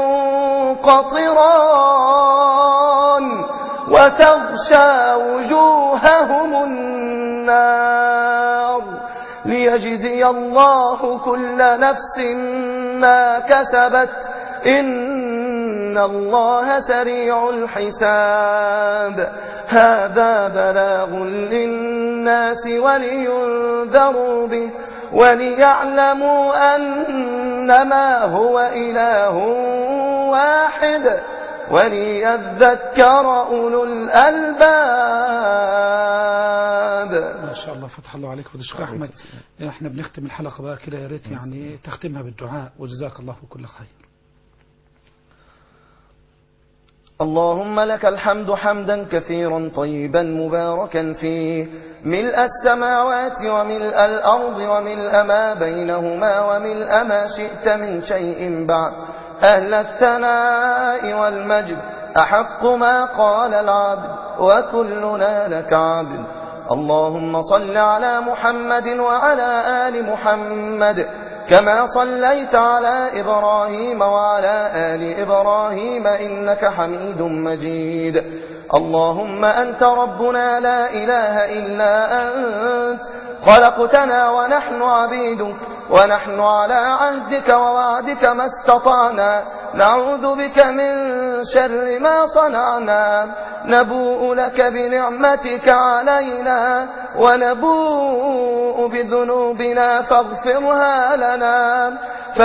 قطران وتغشى وجوههم النار ليجزي الله كل نفس ما كسبت إن الله سريع الحساب هذا بلاغ للناس ولينذروا به وليعلموا أنما هو إله واحد وليذكر أولو الألباب ما شاء الله فتح الله عليك ودشك أحمد احنا بنختم الحلقة بقى كده يا ريت يعني تختمها بالدعاء وجزاك الله كل خير اللهم لك الحمد حمدا كثيرا طيبا مباركا فيه ملء السماوات وملء الأرض وملء ما بينهما وملء ما شئت من شيء بعد أهل الثناء والمجد أحق ما قال العبد وكلنا لك عبد اللهم صل على محمد وعلى آل محمد كما صليت على إبراهيم وعلى آل إبراهيم إنك حميد مجيد اللهم أنت ربنا لا إله إلا أنت خلقتنا ونحن عبيدك ونحن على عهدك ووعدك ما استطعنا نعوذ بك من شر ما صنعنا نبوء لك بنعمتك علينا ونبوء بذنوبنا فاغفرها لنا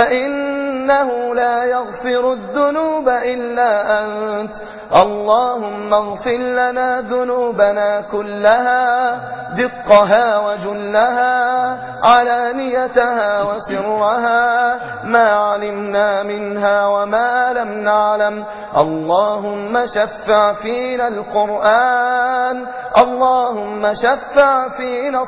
فإنه لا يغفر الذنوب إلا أنت اللهم اغفر لنا ذنوبنا كلها دقها وجلها علانيتها وسرها ما علمنا منها وما لم نعلم اللهم شفع فينا القرآن اللهم شفع فينا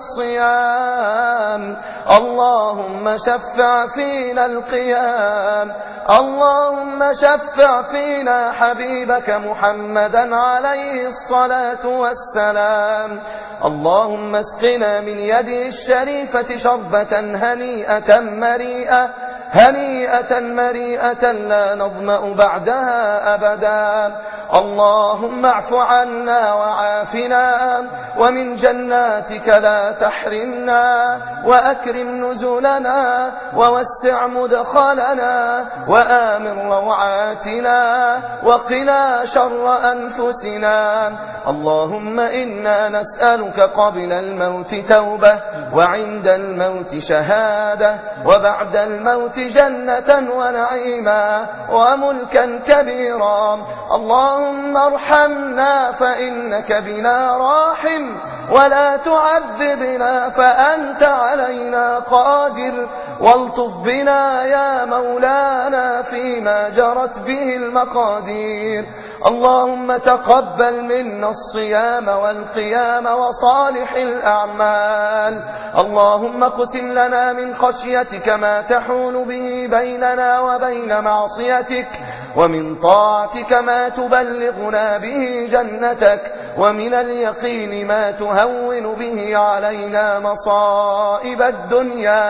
الصيام اللهم شفع فينا القيام اللهم شفع فينا حبيبك محمدا عليه الصلاة والسلام اللهم اسقنا من يده الشريفة شربة هنيئة مريئة هنيئة مريئة لا نظمأ بعدها أبدا اللهم اعف عنا وعافنا ومن جناتك لا تحرمنا وأكرم نزلنا ووسع مدخلنا وآمن روعاتنا وقنا شر أنفسنا اللهم إنا نسألك قبل الموت توبة وعند الموت شهادة وبعد الموت جنة ونعيما وملكا كبيرا اللهم ارحمنا فإنك بنا راحم ولا تعذبنا فأنت علينا قادر والطف بنا يا مولانا فيما جرت به المقادير اللهم تقبل منا الصيام والقيام وصالح الأعمال اللهم قسم لنا من خشيتك ما تحول به بيننا وبين معصيتك ومن طاعتك ما تبلغنا به جنتك ومن اليقين ما تهون به علينا مصائب الدنيا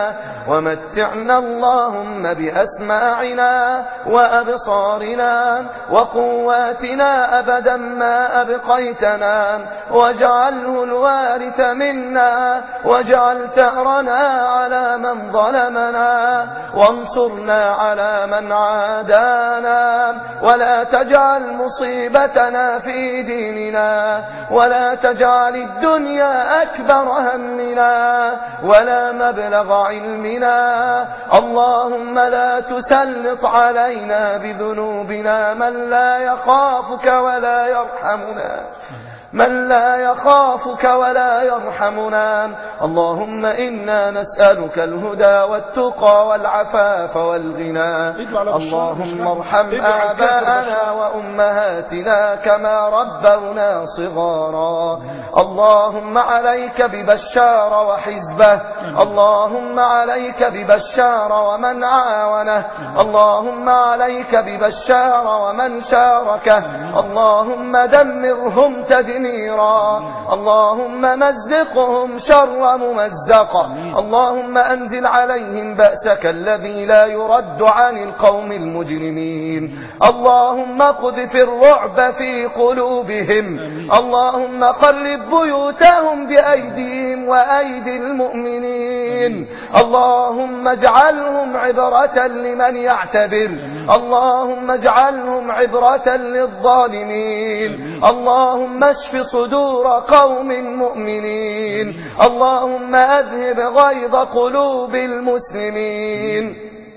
ومتعنا اللهم بأسماعنا وأبصارنا وقواتنا أبدا ما أبقيتنا واجعله الوارث منا واجعل ثأرنا على من ظلمنا وانصرنا على من عادانا ولا تجعل مصيبتنا في ديننا ولا تجعل الدنيا أكبر همنا ولا مبلغ علمنا اللهم لا تسلط علينا بذنوبنا من لا يخافك ولا يرحمنا من لا يخافك ولا يرحمنا اللهم إنا نسألك الهدى والتقى والعفاف والغنى اللهم ارحم آباءنا وأمهاتنا كما ربونا صغارا اللهم عليك ببشار وحزبه اللهم عليك ببشار ومن عاونه اللهم عليك ببشار ومن شاركه اللهم دمرهم تدميرا اللهم مزقهم شر ممزق اللهم أنزل عليهم بأسك الذي لا يرد عن القوم المجرمين اللهم قذف الرعب في قلوبهم اللهم خرب بيوتهم بأيديهم وأيدي المؤمنين اللهم اجعلهم عبرة لمن يعتبر اللهم اجعلهم عبرة للظالمين اللهم اشف صدور قوم مؤمنين اللهم أذهب غيظ قلوب المسلمين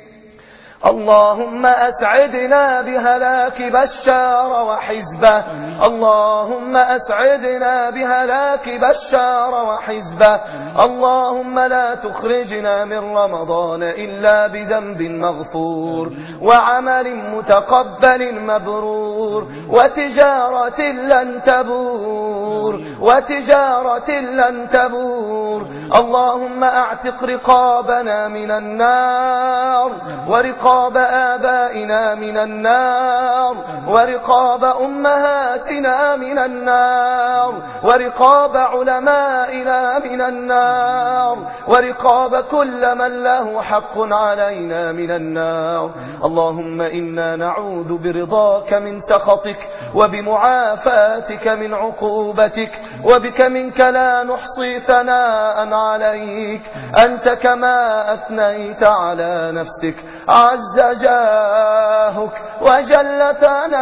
اللهم أسعدنا بهلاك بشار وحزبه اللهم أسعدنا بهلاك بشار وحزبه اللهم لا تخرجنا من رمضان إلا بذنب مغفور وعمل متقبل مبرور وتجارة لن تبور وتجارة لن تبور اللهم اعتق رقابنا من النار ورقاب آبائنا من النار ورقاب أمهاتنا من النار ورقاب علمائنا من النار ورقاب كل من له حق علينا من النار اللهم إنا نعوذ برضاك من سخطك وبمعافاتك من عقوبتك وبك منك لا نحصي ثناء عليك أنت كما أثنيت على نفسك عز جاهك وجل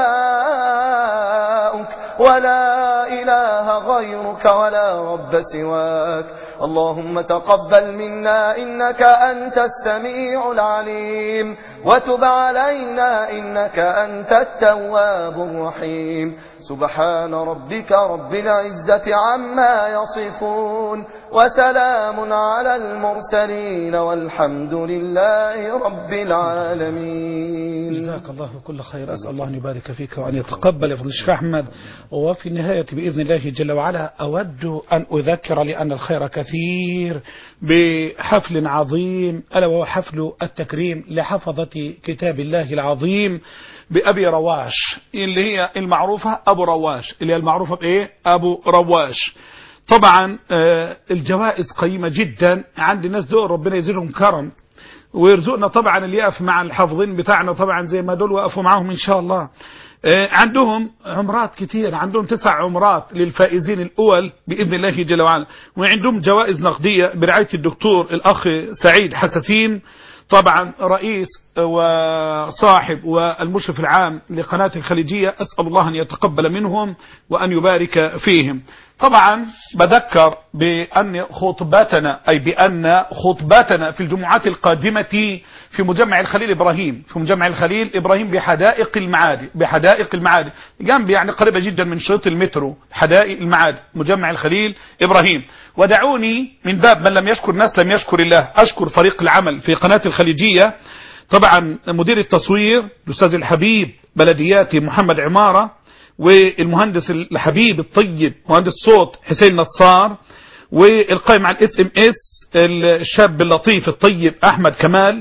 ثناؤك ولا إله غيرك ولا رب سواك اللهم تقبل منا إنك أنت السميع العليم وتب علينا إنك أنت التواب الرحيم سبحان ربك رب العزة عما يصفون وسلام على المرسلين والحمد لله رب العالمين جزاك الله كل خير أسأل الله أن يبارك فيك وأن يتقبل فضل الشيخ أحمد وفي النهاية بإذن الله جل وعلا أود أن أذكر لأن الخير كثير بحفل عظيم ألا وهو حفل التكريم لحفظة كتاب الله العظيم بأبي رواش اللي هي المعروفة أبو رواش اللي هي المعروفة بإيه أبو رواش طبعا آه، الجوائز قيمة جدا عند الناس دول ربنا يزيدهم كرم ويرزقنا طبعا اللي يقف مع الحافظين بتاعنا طبعا زي ما دول وقفوا معاهم ان شاء الله آه، عندهم عمرات كتير عندهم تسع عمرات للفائزين الأول بإذن الله جل وعلا وعندهم جوائز نقدية برعاية الدكتور الأخ سعيد حساسين طبعا رئيس وصاحب والمشرف العام لقناة الخليجية أسأل الله أن يتقبل منهم وأن يبارك فيهم طبعا بذكر بأن خطبتنا أي بأن خطبتنا في الجمعات القادمة في مجمع الخليل إبراهيم في مجمع الخليل إبراهيم بحدائق المعادي بحدائق المعادي جنب يعني قريبة جدا من شريط المترو حدائق المعادي مجمع الخليل إبراهيم ودعوني من باب من لم يشكر الناس لم يشكر الله أشكر فريق العمل في قناة الخليجية طبعا مدير التصوير الأستاذ الحبيب بلدياتي محمد عمارة والمهندس الحبيب الطيب مهندس صوت حسين نصار والقائم على الاس ام اس الشاب اللطيف الطيب احمد كمال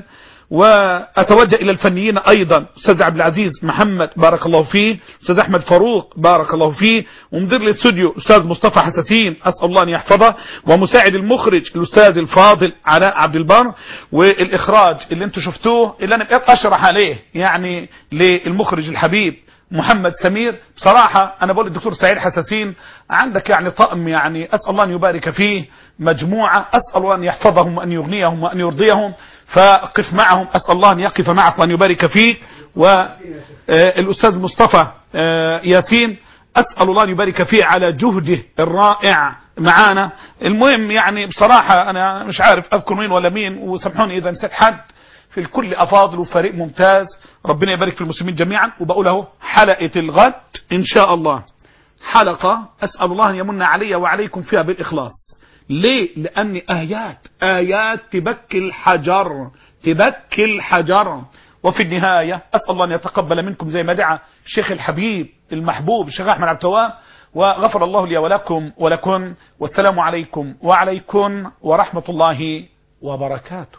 وأتوجه إلى الفنيين أيضا أستاذ عبد العزيز محمد بارك الله فيه أستاذ أحمد فاروق بارك الله فيه ومدير الاستوديو أستاذ مصطفى حساسين أسأل الله أن يحفظه ومساعد المخرج الأستاذ الفاضل علاء عبد البر والإخراج اللي انتم شفتوه اللي أنا بقيت أشرح عليه يعني للمخرج الحبيب محمد سمير بصراحة أنا بقول الدكتور سعيد حساسين عندك يعني طقم يعني أسأل الله أن يبارك فيه مجموعة أسأل الله أن يحفظهم وأن يغنيهم وأن يرضيهم فقف معهم أسأل الله أن يقف معك وأن يبارك فيه والأستاذ مصطفى آه، ياسين أسأل الله أن يبارك فيه على جهده الرائع معانا المهم يعني بصراحة أنا مش عارف أذكر مين ولا مين وسامحوني إذا نسيت حد في الكل أفاضل وفريق ممتاز ربنا يبارك في المسلمين جميعا وبقول اهو حلقة الغد إن شاء الله حلقة أسأل الله أن يمن علي وعليكم فيها بالإخلاص ليه؟ لأن آيات آيات تبكي الحجر تبكي الحجر وفي النهاية أسأل الله أن يتقبل منكم زي ما دعا الشيخ الحبيب المحبوب الشيخ أحمد عبد التواب وغفر الله لي ولكم ولكم والسلام عليكم وعليكم ورحمة الله وبركاته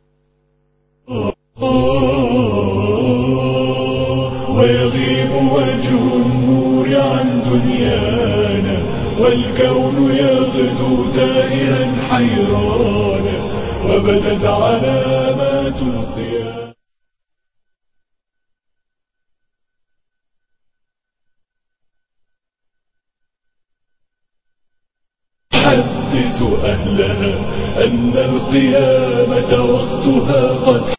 ويغيب وجه النور عن دنيانا والكون يغدو تائها حيرانا وبدت علامات القيامة حدث أهلها أن القيامة وقتها قد